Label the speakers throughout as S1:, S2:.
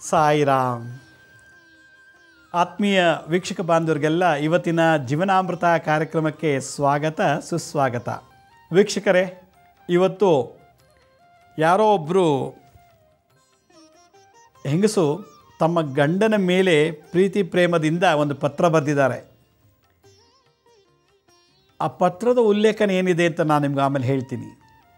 S1: ಸಾಯಿರಾಮ್ ಆತ್ಮೀಯ ವೀಕ್ಷಕ ಬಾಂಧವರಿಗೆಲ್ಲ ಇವತ್ತಿನ ಜೀವನಾಮೃತ ಕಾರ್ಯಕ್ರಮಕ್ಕೆ ಸ್ವಾಗತ ಸುಸ್ವಾಗತ ವೀಕ್ಷಕರೇ ಇವತ್ತು ಯಾರೋ ಒಬ್ಬರು ಹೆಂಗಸು ತಮ್ಮ ಗಂಡನ ಮೇಲೆ ಪ್ರೀತಿ ಪ್ರೇಮದಿಂದ ಒಂದು ಪತ್ರ ಬರೆದಿದ್ದಾರೆ ಆ ಪತ್ರದ ಉಲ್ಲೇಖನ ಏನಿದೆ ಅಂತ ನಾನು ನಿಮ್ಗೆ ಆಮೇಲೆ ಹೇಳ್ತೀನಿ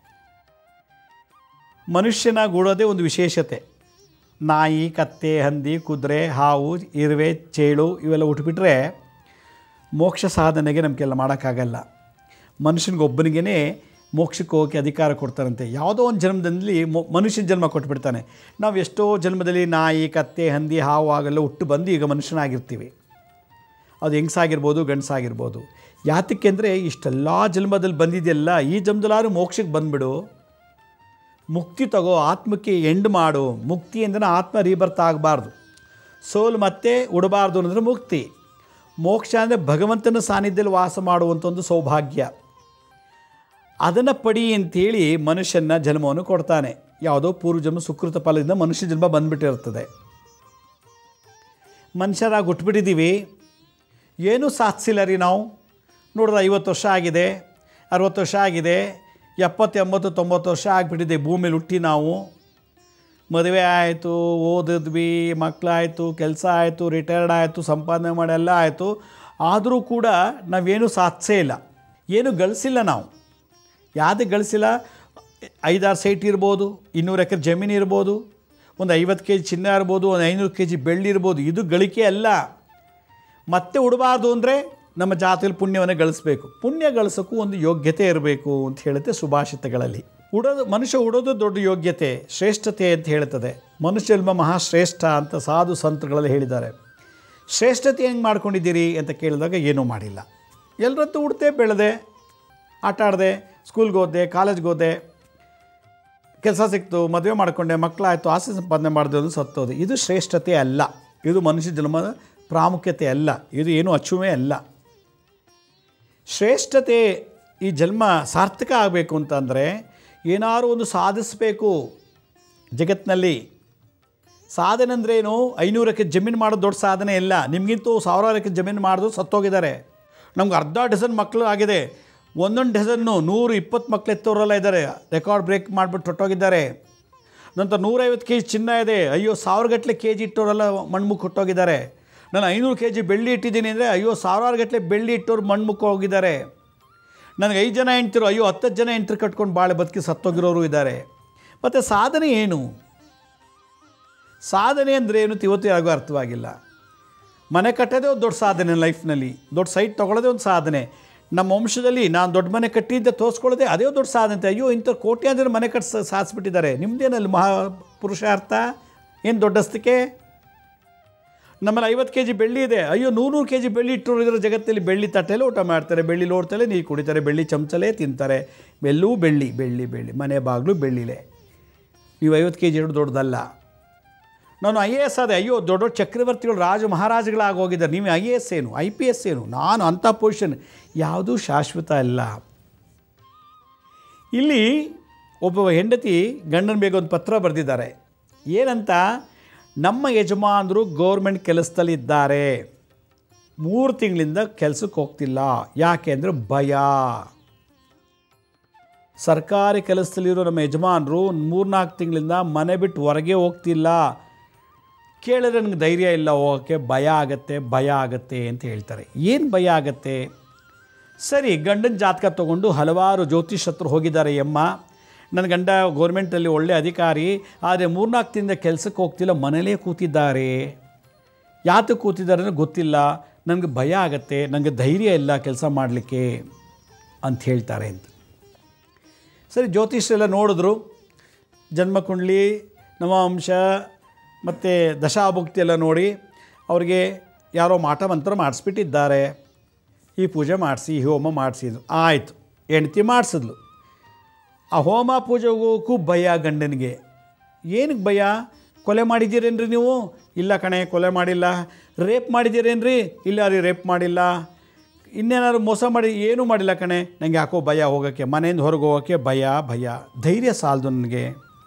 S1: ಮನುಷ್ಯನ ಗೂಡೋದೇ ಒಂದು ವಿಶೇಷತೆ ನಾಯಿ ಕತ್ತೆ ಹಂದಿ ಕುದುರೆ ಹಾವು ಇರುವೆ ಚೇಳು ಇವೆಲ್ಲ ಉಟ್ಬಿಟ್ರೆ ಮೋಕ್ಷ ಸಾಧನೆಗೆ ನಮಗೆಲ್ಲ ಮಾಡೋಕ್ಕಾಗಲ್ಲ ಮನುಷ್ಯನಿಗೊಬ್ಬನಿಗೇ ಮೋಕ್ಷಕ್ಕೆ ಹೋಗಿ ಅಧಿಕಾರ ಕೊಡ್ತಾರಂತೆ ಯಾವುದೋ ಒಂದು ಜನ್ಮದಲ್ಲಿ ಮೊ ಮನುಷ್ಯನ ಜನ್ಮ ಕೊಟ್ಬಿಡ್ತಾನೆ ನಾವು ಎಷ್ಟೋ ಜನ್ಮದಲ್ಲಿ ನಾಯಿ ಕತ್ತೆ ಹಂದಿ ಹಾವು ಆಗೆಲ್ಲ ಹುಟ್ಟು ಬಂದು ಈಗ ಮನುಷ್ಯನಾಗಿರ್ತೀವಿ ಅದು ಹೆಂಗಸಾಗಿರ್ಬೋದು ಗಂಡಸಾಗಿರ್ಬೋದು ಯಾತಕ್ಕೆ ಅಂದರೆ ಇಷ್ಟೆಲ್ಲ ಜನ್ಮದಲ್ಲಿ ಬಂದಿದೆಯಲ್ಲ ಈ ಜನ್ಮದಲ್ಲಾದ್ರೂ ಮೋಕ್ಷಕ್ಕೆ ಬಂದುಬಿಡು ಮುಕ್ತಿ ತಗೋ ಆತ್ಮಕ್ಕೆ ಎಂಡ್ ಮಾಡು ಮುಕ್ತಿ ಅಂದರೆ ಆತ್ಮ ರೀಬರ್ತ್ ಆಗಬಾರ್ದು ಸೋಲ್ ಮತ್ತೆ ಉಡಬಾರ್ದು ಅನ್ನೋದ್ರೆ ಮುಕ್ತಿ ಮೋಕ್ಷ ಅಂದರೆ ಭಗವಂತನ ಸಾನ್ನಿಧ್ಯದಲ್ಲಿ ವಾಸ ಮಾಡುವಂಥ ಒಂದು ಸೌಭಾಗ್ಯ ಅದನ್ನು ಪಡಿ ಅಂತೇಳಿ ಮನುಷ್ಯನ ಜನ್ಮವನ್ನು ಕೊಡ್ತಾನೆ ಯಾವುದೋ ಪೂರ್ವಜನ್ಮ ಸುಕೃತ ಫಲದಿಂದ ಮನುಷ್ಯ ಜನ್ಮ ಬಂದುಬಿಟ್ಟಿರ್ತದೆ ಮನುಷ್ಯರಾಗಿ ಹುಟ್ಬಿಟ್ಟಿದ್ದೀವಿ ಏನೂ ಸಾಧಿಸಿಲ್ಲ ರೀ ನಾವು ನೋಡಿದ್ರೆ ಐವತ್ತು ವರ್ಷ ಆಗಿದೆ ಅರುವತ್ತು ವರ್ಷ ಆಗಿದೆ ಎಪ್ಪತ್ತು ಎಂಬತ್ತು ತೊಂಬತ್ತು ವರ್ಷ ಆಗಿಬಿಟ್ಟಿದೆ ಭೂಮಿಲಿ ಹುಟ್ಟಿ ನಾವು ಮದುವೆ ಆಯಿತು ಓದಿದ್ವಿ ಮಕ್ಕಳಾಯಿತು ಕೆಲಸ ಆಯಿತು ರಿಟೈರ್ಡ್ ಆಯಿತು ಸಂಪಾದನೆ ಮಾಡೆಲ್ಲ ಆಯಿತು ಆದರೂ ಕೂಡ ನಾವೇನು ಸಾಧಿಸೇ ಇಲ್ಲ ಏನು ಗಳಿಸಿಲ್ಲ ನಾವು ಯಾವುದೇ ಗಳಿಸಿಲ್ಲ ಐದಾರು ಸೈಟ್ ಇರ್ಬೋದು ಇನ್ನೂರು ಎಕರೆ ಜಮೀನು ಇರ್ಬೋದು ಒಂದು ಐವತ್ತು ಕೆ ಜಿ ಚಿನ್ನ ಇರ್ಬೋದು ಒಂದು ಐನೂರು ಕೆ ಜಿ ಬೆಳ್ಳಿ ಇರ್ಬೋದು ಇದು ಗಳಿಕೆ ಅಲ್ಲ ಮತ್ತೆ ಉಡಬಾರ್ದು ಅಂದರೆ ನಮ್ಮ ಜಾತಿಯಲ್ಲಿ ಪುಣ್ಯವನ್ನು ಗಳಿಸ್ಬೇಕು ಪುಣ್ಯ ಗಳಿಸೋಕ್ಕೂ ಒಂದು ಯೋಗ್ಯತೆ ಇರಬೇಕು ಅಂತ ಹೇಳುತ್ತೆ ಸುಭಾಷಿತಗಳಲ್ಲಿ ಉಡೋದು ಮನುಷ್ಯ ಉಡೋದು ದೊಡ್ಡ ಯೋಗ್ಯತೆ ಶ್ರೇಷ್ಠತೆ ಅಂತ ಹೇಳ್ತದೆ ಮನುಷ್ಯ ಜನ್ಮ ಮಹಾಶ್ರೇಷ್ಠ ಅಂತ ಸಾಧು ಸಂತಗಳಲ್ಲಿ ಹೇಳಿದ್ದಾರೆ ಶ್ರೇಷ್ಠತೆ ಹೆಂಗೆ ಮಾಡ್ಕೊಂಡಿದ್ದೀರಿ ಅಂತ ಕೇಳಿದಾಗ ಏನೂ ಮಾಡಿಲ್ಲ ಎಲ್ಲರದ್ದು ಉಡ್ತೆ ಬೆಳೆದೆ ಆಟ ಆಡಿದೆ ಸ್ಕೂಲ್ಗೆ ಹೋದೆ ಕಾಲೇಜ್ಗೆ ಹೋದೆ ಕೆಲಸ ಸಿಕ್ತು ಮದುವೆ ಮಾಡಿಕೊಂಡೆ ಮಕ್ಕಳಾಯಿತು ಆಸೆ ಸಂಪಾದನೆ ಮಾಡಿದೆ ಅದು ಸತ್ತೋದು ಇದು ಶ್ರೇಷ್ಠತೆ ಅಲ್ಲ ಇದು ಮನುಷ್ಯ ಜನ್ಮದ ಪ್ರಾಮುಖ್ಯತೆ ಅಲ್ಲ ಇದು ಏನು ಅಚ್ಚುಮೆ ಅಲ್ಲ ಶ್ರೇಷ್ಠತೆ ಈ ಜನ್ಮ ಸಾರ್ಥಕ ಆಗಬೇಕು ಅಂತಂದರೆ ಏನಾದರೂ ಒಂದು ಸಾಧಿಸಬೇಕು ಜಗತ್ತಿನಲ್ಲಿ ಸಾಧನೆ ಅಂದ್ರೇನು ಐನೂರಕ್ಕೆ ಜಮೀನು ಮಾಡೋದು ದೊಡ್ಡ ಸಾಧನೆ ಇಲ್ಲ ನಿಮಗಿಂತೂ ಸಾವಿರಾರಕ್ಕೆ ಜಮೀನು ಮಾಡಿದ್ರು ಸತ್ತೋಗಿದ್ದಾರೆ ನಮ್ಗೆ ಅರ್ಧ ಡಜನ್ ಮಕ್ಕಳು ಆಗಿದೆ ಒಂದೊಂದು ಡಜನ್ನು ನೂರು ಇಪ್ಪತ್ತು ಮಕ್ಕಳು ಎತ್ತೋರೆಲ್ಲ ಇದ್ದಾರೆ ರೆಕಾರ್ಡ್ ಬ್ರೇಕ್ ಮಾಡಿಬಿಟ್ಟು ಹೊಟ್ಟೋಗಿದ್ದಾರೆ ನಂತರ ನೂರೈವತ್ತು ಕೆ ಜಿ ಚಿನ್ನ ಇದೆ ಅಯ್ಯೋ ಸಾವಿರಗಟ್ಟಲೆ ಕೆ ಜಿ ಇಟ್ಟೋರೆಲ್ಲ ಮಣ್ಮುಖ ಹೊಟ್ಟೋಗಿದ್ದಾರೆ ನಾನು ಐನೂರು ಕೆ ಜಿ ಬೆಳ್ಳಿ ಇಟ್ಟಿದ್ದೀನಿ ಅಂದರೆ ಅಯ್ಯೋ ಸಾವಿರಾರು ಗಟ್ಟಲೆ ಬೆಳ್ಳಿ ಇಟ್ಟೋರು ಮಣ್ಮುಖ ಹೋಗಿದ್ದಾರೆ ನನಗೆ ಐದು ಜನ ಹೆಂಡ್ತಿರು ಅಯ್ಯೋ ಹತ್ತತ್ತು ಜನ ಹೆಂಡ್ರು ಕಟ್ಕೊಂಡು ಬಾಳೆ ಬದುಕಿ ಸತ್ತೋಗಿರೋರು ಇದ್ದಾರೆ ಮತ್ತು ಸಾಧನೆ ಏನು ಸಾಧನೆ ಅಂದರೆ ಏನು ಇವತ್ತು ಯಾರಿಗೂ ಅರ್ಥವಾಗಿಲ್ಲ ಮನೆ ಕಟ್ಟೋದೇ ಒಂದು ದೊಡ್ಡ ಸಾಧನೆ ಲೈಫ್ನಲ್ಲಿ ದೊಡ್ಡ ಸೈಟ್ ತೊಗೊಳ್ಳೋದೇ ಒಂದು ಸಾಧನೆ ನಮ್ಮ ವಂಶದಲ್ಲಿ ನಾನು ದೊಡ್ಡ ಮನೆ ಕಟ್ಟಿದ್ದೆ ತೋರಿಸ್ಕೊಳ್ಳೋದೇ ಅದೇ ದೊಡ್ಡ ಸಾಧನೆ ಅಯ್ಯೋ ಇಂಥ ಕೋಟ್ಯಾಂತರ ಮನೆ ಕಟ್ಟಿ ಸಾಧಿಸ್ಬಿಟ್ಟಿದ್ದಾರೆ ನಿಮ್ಮದೇನಲ್ಲಿ ಮಹಾ ಪುರುಷಾರ್ಥ ಏನು ದೊಡ್ಡಸ್ತಿಕೆ ನಮ್ಮಲ್ಲಿ ಐವತ್ತು ಕೆ ಜಿ ಬೆಳ್ಳಿ ಇದೆ ಅಯ್ಯೋ ನೂರು ನೂರು ಕೆ ಜಿ ಬೆಳ್ಳಿ ಇಟ್ಟರು ಇದರ ಜಗತ್ತಲ್ಲಿ ಬೆಳ್ಳಿ ತಟ್ಟೆಲೆ ಊಟ ಮಾಡ್ತಾರೆ ಬೆಳ್ಳಿ ಲೋಡ್ತಲೇ ನೀರು ಕುಡಿತಾರೆ ಬೆಳ್ಳಿ ಚಮಚಲೇ ತಿಂತಾರೆ ಬೆಲ್ಲೂ ಬೆಳ್ಳಿ ಬೆಳ್ಳಿ ಬೆಳ್ಳಿ ಮನೆ ಬಾಗಿಲು ಬೆಳ್ಳಿಲೆ ನೀವು ಐವತ್ತು ಕೆ ಜಿ ಇಡೋದು ದೊಡ್ಡದಲ್ಲ ನಾನು ಐ ಎ ಎಸ್ ಆದೆ ಅಯ್ಯೋ ದೊಡ್ಡ ದೊಡ್ಡ ಚಕ್ರವರ್ತಿಗಳು ರಾಜ ಮಹಾರಾಜಗಳಾಗಿ ಹೋಗಿದ್ದಾರೆ ನೀವು ಐ ಎ ಎಸ್ ಏನು ಐ ಪಿ ಎಸ್ ಏನು ನಾನು ಅಂಥ ಪೊಸಿಷನ್ ಯಾವುದೂ ಶಾಶ್ವತ ಅಲ್ಲ ಇಲ್ಲಿ ಒಬ್ಬ ಹೆಂಡತಿ ಗಂಡನ ಬೇಗ ಒಂದು ಪತ್ರ ಬರೆದಿದ್ದಾರೆ ಏನಂತ ನಮ್ಮ ಯಜಮಾನರು ಗೌರ್ಮೆಂಟ್ ಕೆಲಸದಲ್ಲಿದ್ದಾರೆ ಮೂರು ತಿಂಗಳಿಂದ ಕೆಲಸಕ್ಕೆ ಹೋಗ್ತಿಲ್ಲ ಯಾಕೆ ಅಂದರೆ ಭಯ ಸರ್ಕಾರಿ ಕೆಲಸದಲ್ಲಿರೋ ನಮ್ಮ ಯಜಮಾನರು ಮೂರ್ನಾಲ್ಕು ತಿಂಗಳಿಂದ ಮನೆ ಬಿಟ್ಟು ಹೊರಗೆ ಹೋಗ್ತಿಲ್ಲ ಕೇಳಿದ್ರೆ ನನಗೆ ಧೈರ್ಯ ಇಲ್ಲ ಹೋಗೋಕ್ಕೆ ಭಯ ಆಗತ್ತೆ ಭಯ ಆಗತ್ತೆ ಅಂತ ಹೇಳ್ತಾರೆ ಏನು ಭಯ ಆಗತ್ತೆ ಸರಿ ಗಂಡನ ಜಾತಕ ತೊಗೊಂಡು ಹಲವಾರು ಜ್ಯೋತಿಷ್ ಹತ್ರ ಹೋಗಿದ್ದಾರೆ ಎಮ್ಮ ನನ್ನ ಗಂಡ ಗೌರ್ಮೆಂಟಲ್ಲಿ ಒಳ್ಳೆ ಅಧಿಕಾರಿ ಆದರೆ ಮೂರ್ನಾಲ್ಕು ತಿಂದ ಕೆಲಸಕ್ಕೆ ಹೋಗ್ತಿಲ್ಲ ಮನೇಲೇ ಕೂತಿದ್ದಾರೆ ಯಾತಕ್ಕೆ ಕೂತಿದ್ದಾರೆ ಅನ್ನೋ ಗೊತ್ತಿಲ್ಲ ನನಗೆ ಭಯ ಆಗತ್ತೆ ನನಗೆ ಧೈರ್ಯ ಇಲ್ಲ ಕೆಲಸ ಮಾಡಲಿಕ್ಕೆ ಅಂತ ಹೇಳ್ತಾರೆ ಅಂತ ಸರಿ ಜ್ಯೋತಿಷರೆಲ್ಲ ನೋಡಿದ್ರು ಜನ್ಮಕುಂಡ್ಲಿ ನವಾಂಶ ಮತ್ತು ದಶಾಭುಕ್ತಿ ಎಲ್ಲ ನೋಡಿ ಅವ್ರಿಗೆ ಯಾರೋ ಮಾಟ ಮಂತ್ರ ಮಾಡಿಸ್ಬಿಟ್ಟಿದ್ದಾರೆ ಈ ಪೂಜೆ ಮಾಡಿಸಿ ಈ ಹೋಮ ಮಾಡಿಸಿದ್ರು ಆಯಿತು ಹೆಂಡ್ತಿ ಮಾಡಿಸಿದ್ಲು ಆ ಹೋಮ ಪೂಜೆಗೂ ಭಯ ಗಂಡನಿಗೆ ಏನಕ್ಕೆ ಭಯ ಕೊಲೆ ಮಾಡಿದ್ದೀರೇನ್ರಿ ನೀವು ಇಲ್ಲ ಕಣೆ ಕೊಲೆ ಮಾಡಿಲ್ಲ ರೇಪ್ ಮಾಡಿದ್ದೀರೇನ್ರಿ ಇಲ್ಲ ರೀ ರೇಪ್ ಮಾಡಿಲ್ಲ ಇನ್ನೇನಾದ್ರು ಮೋಸ ಮಾಡಿ ಏನೂ ಮಾಡಿಲ್ಲ ಕಣೆ ನನಗೆ ಯಾಕೋ ಭಯ ಹೋಗೋಕ್ಕೆ ಮನೆಯಿಂದ ಹೊರಗೆ ಹೋಗೋಕ್ಕೆ ಭಯ ಭಯ ಧೈರ್ಯ ಸಾಲದು ನನಗೆ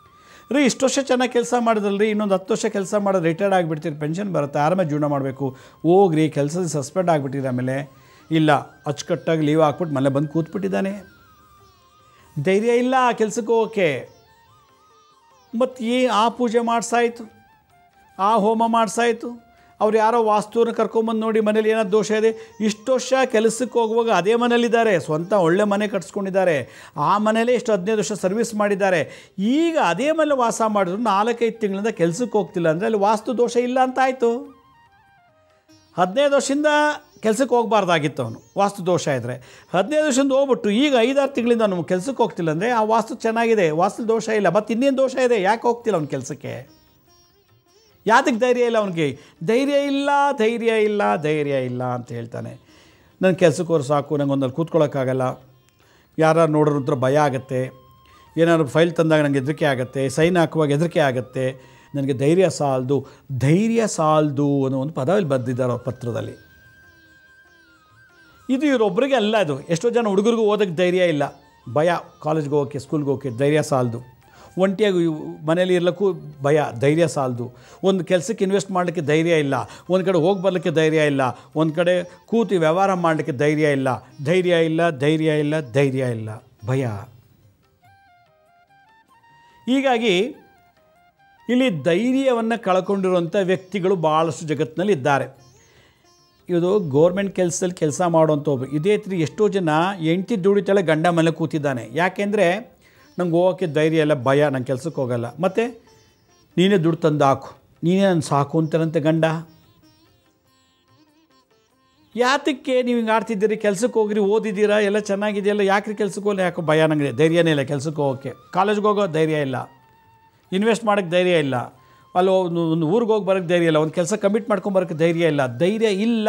S1: ರೀ ಇಷ್ಟು ವರ್ಷ ಚೆನ್ನಾಗಿ ಕೆಲಸ ಮಾಡಿದ್ರಲ್ರಿ ಇನ್ನೊಂದು ಹತ್ತು ವರ್ಷ ಕೆಲಸ ಮಾಡೋದು ರಿಟೈರ್ಡ್ ಆಗಿಬಿಡ್ತೀರಿ ಪೆನ್ಷನ್ ಬರುತ್ತೆ ಆರಾಮಾಗಿ ಜೀವನ ಮಾಡಬೇಕು ಹೋಗ್ರಿ ಕೆಲಸದ ಸಸ್ಪೆಂಡ್ ಆಗಿಬಿಟ್ಟಿರಿ ಆಮೇಲೆ ಇಲ್ಲ ಅಚ್ಚುಕಟ್ಟಾಗಿ ಲೀವ್ ಹಾಕ್ಬಿಟ್ಟು ಮನೆ ಬಂದು ಕೂತ್ಬಿಟ್ಟಿದ್ದಾನೆ ಧೈರ್ಯ ಇಲ್ಲ ಆ ಕೆಲ್ಸಕ್ಕೆ ಹೋಗೋಕ್ಕೆ ಮತ್ತು ಈ ಆ ಪೂಜೆ ಮಾಡಿಸಾಯ್ತು ಆ ಹೋಮ ಮಾಡಿಸಾಯ್ತು ಅವ್ರು ಯಾರೋ ವಾಸ್ತುನ ಕರ್ಕೊಂಬಂದು ನೋಡಿ ಮನೇಲಿ ಏನೋ ದೋಷ ಇದೆ ಇಷ್ಟು ವರ್ಷ ಕೆಲಸಕ್ಕೆ ಹೋಗುವಾಗ ಅದೇ ಮನೇಲಿದ್ದಾರೆ ಸ್ವಂತ ಒಳ್ಳೆ ಮನೆ ಕಟ್ಸ್ಕೊಂಡಿದ್ದಾರೆ ಆ ಮನೇಲೇ ಇಷ್ಟು ಹದಿನೈದು ವರ್ಷ ಸರ್ವಿಸ್ ಮಾಡಿದ್ದಾರೆ ಈಗ ಅದೇ ಮನೇಲಿ ವಾಸ ಮಾಡಿದ್ರು ನಾಲ್ಕೈದು ತಿಂಗಳಿಂದ ಕೆಲಸಕ್ಕೆ ಹೋಗ್ತಿಲ್ಲ ಅಂದರೆ ಅಲ್ಲಿ ವಾಸ್ತು ದೋಷ ಇಲ್ಲ ಅಂತ ಆಯಿತು ಹದಿನೈದು ವರ್ಷದಿಂದ ಕೆಲಸಕ್ಕೆ ಹೋಗಬಾರ್ದಾಗಿತ್ತು ಅವನು ವಾಸ್ತು ದೋಷ ಇದ್ದರೆ ಹದಿನೈದು ವರ್ಷದಿಂದ ಹೋಗ್ಬಿಟ್ಟು ಈಗ ಐದಾರು ತಿಂಗಳಿಂದ ಅವನು ಕೆಲಸಕ್ಕೆ ಹೋಗ್ತಿಲ್ಲ ಅಂದರೆ ಆ ವಾಸ್ತು ಚೆನ್ನಾಗಿದೆ ವಾಸ್ತು ದೋಷ ಇಲ್ಲ ಮತ್ತು ಇನ್ನೇನು ದೋಷ ಇದೆ ಯಾಕೆ ಹೋಗ್ತಿಲ್ಲ ಅವ್ನ ಕೆಲಸಕ್ಕೆ ಯಾತಕ್ಕೆ ಧೈರ್ಯ ಇಲ್ಲ ಅವನಿಗೆ ಧೈರ್ಯ ಇಲ್ಲ ಧೈರ್ಯ ಇಲ್ಲ ಧೈರ್ಯ ಇಲ್ಲ ಅಂತ ಹೇಳ್ತಾನೆ ನನ್ನ ಕೆಲಸಕ್ಕೆ ಹೋದ್ರೆ ಸಾಕು ನಂಗೆ ಒಂದಲ್ಲಿ ಕೂತ್ಕೊಳ್ಳೋಕ್ಕಾಗಲ್ಲ ಯಾರು ನೋಡೋರ ಹತ್ರ ಭಯ ಆಗುತ್ತೆ ಏನಾದ್ರು ಫೈಲ್ ತಂದಾಗ ನನಗೆ ಹೆದರಿಕೆ ಆಗುತ್ತೆ ಸೈನ್ ಹಾಕುವಾಗ ಹೆದರಿಕೆ ಆಗುತ್ತೆ ನನಗೆ ಧೈರ್ಯ ಸಾಲದು ಧೈರ್ಯ ಸಾಲದು ಅನ್ನೋ ಒಂದು ಪದದಲ್ಲಿ ಬರೆದಿದ್ದಾರೆ ಅವ್ರ ಪತ್ರದಲ್ಲಿ ಇದು ಇವರೊಬ್ಬರಿಗೆ ಅಲ್ಲ ಇದು ಎಷ್ಟೋ ಜನ ಹುಡುಗರಿಗೂ ಓದೋಕ್ಕೆ ಧೈರ್ಯ ಇಲ್ಲ ಭಯ ಕಾಲೇಜ್ಗೆ ಹೋಗೋಕ್ಕೆ ಸ್ಕೂಲ್ಗೆ ಹೋಗೋಕ್ಕೆ ಧೈರ್ಯ ಸಾಲದು ಒಂಟಿಯಾಗಿ ಮನೇಲಿ ಇರ್ಲಿಕ್ಕೂ ಭಯ ಧೈರ್ಯ ಸಾಲದು ಒಂದು ಕೆಲಸಕ್ಕೆ ಇನ್ವೆಸ್ಟ್ ಮಾಡಲಿಕ್ಕೆ ಧೈರ್ಯ ಇಲ್ಲ ಒಂದು ಕಡೆ ಹೋಗಿ ಬರಲಿಕ್ಕೆ ಧೈರ್ಯ ಇಲ್ಲ ಒಂದು ಕಡೆ ಕೂತು ವ್ಯವಹಾರ ಮಾಡಲಿಕ್ಕೆ ಧೈರ್ಯ ಇಲ್ಲ ಧೈರ್ಯ ಇಲ್ಲ ಧೈರ್ಯ ಇಲ್ಲ ಧೈರ್ಯ ಇಲ್ಲ ಭಯ ಹೀಗಾಗಿ ಇಲ್ಲಿ ಧೈರ್ಯವನ್ನು ಕಳ್ಕೊಂಡಿರುವಂಥ ವ್ಯಕ್ತಿಗಳು ಭಾಳಷ್ಟು ಜಗತ್ತಿನಲ್ಲಿ ಇದ್ದಾರೆ ಇದು ಗೋರ್ಮೆಂಟ್ ಕೆಲಸದಲ್ಲಿ ಕೆಲಸ ಮಾಡುವಂಥ ಒಬ್ಬ ಇದೇ ರೀತಿ ಎಷ್ಟೋ ಜನ ಹೆಂಡ್ತಿ ದುಡಿತಾಳೆ ಗಂಡ ಮೇಲೆ ಕೂತಿದ್ದಾನೆ ಯಾಕೆಂದರೆ ನಂಗೆ ಹೋಗೋಕ್ಕೆ ಧೈರ್ಯ ಇಲ್ಲ ಭಯ ನಂಗೆ ಕೆಲ್ಸಕ್ಕೆ ಹೋಗಲ್ಲ ಮತ್ತು ನೀನೇ ದುಡ್ಡು ತಂದು ಹಾಕು ನೀನೇ ನನ್ನ ಸಾಕು ಅಂತಾರಂತೆ ಗಂಡ ಯಾತಕ್ಕೆ ನೀವು ಹಿಂಗೆ ಆಡ್ತಿದ್ದೀರಿ ಕೆಲ್ಸಕ್ಕೆ ಹೋಗ್ರಿ ಓದಿದ್ದೀರಾ ಎಲ್ಲ ಚೆನ್ನಾಗಿದೆಯಲ್ಲ ಯಾಕ್ರಿ ಕೆಲ್ಸಕ್ಕೆ ಹೋಗಲ್ಲ ಯಾಕೋ ಭಯ ನನಗೆ ಧೈರ್ಯನೇ ಇಲ್ಲ ಕೆಲ್ಸಕ್ಕೆ ಹೋಗೋಕ್ಕೆ ಕಾಲೇಜ್ಗೆ ಹೋಗೋ ಧೈರ್ಯ ಇಲ್ಲ ಇನ್ವೆಸ್ಟ್ ಮಾಡೋಕ್ಕೆ ಧೈರ್ಯ ಇಲ್ಲ ಅಲ್ಲಿ ಒಂದು ಒಂದು ಊರಿಗೆ ಹೋಗಿ ಬರೋಕ್ಕೆ ಧೈರ್ಯ ಇಲ್ಲ ಒಂದು ಕೆಲಸ ಕಮಿಟ್ ಮಾಡ್ಕೊಂಬರೋಕ್ಕೆ ಧೈರ್ಯ ಇಲ್ಲ ಧೈರ್ಯ ಇಲ್ಲ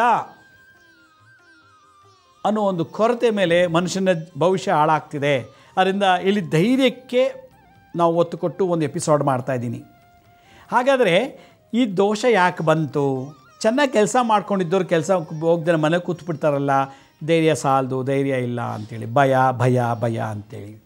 S1: ಅನ್ನೋ ಒಂದು ಕೊರತೆ ಮೇಲೆ ಮನುಷ್ಯನ ಭವಿಷ್ಯ ಹಾಳಾಗ್ತಿದೆ ಅದರಿಂದ ಇಲ್ಲಿ ಧೈರ್ಯಕ್ಕೆ ನಾವು ಒತ್ತು ಕೊಟ್ಟು ಒಂದು ಎಪಿಸೋಡ್ ಮಾಡ್ತಾಯಿದ್ದೀನಿ ಹಾಗಾದರೆ ಈ ದೋಷ ಯಾಕೆ ಬಂತು ಚೆನ್ನಾಗಿ ಕೆಲಸ ಮಾಡ್ಕೊಂಡಿದ್ದವ್ರು ಕೆಲಸ ಹೋಗ್ದೇ ಮನೆ ಕೂತ್ಬಿಡ್ತಾರಲ್ಲ ಧೈರ್ಯ ಸಾಲದು ಧೈರ್ಯ ಇಲ್ಲ ಅಂಥೇಳಿ ಭಯ ಭಯ ಭಯ ಅಂಥೇಳಿ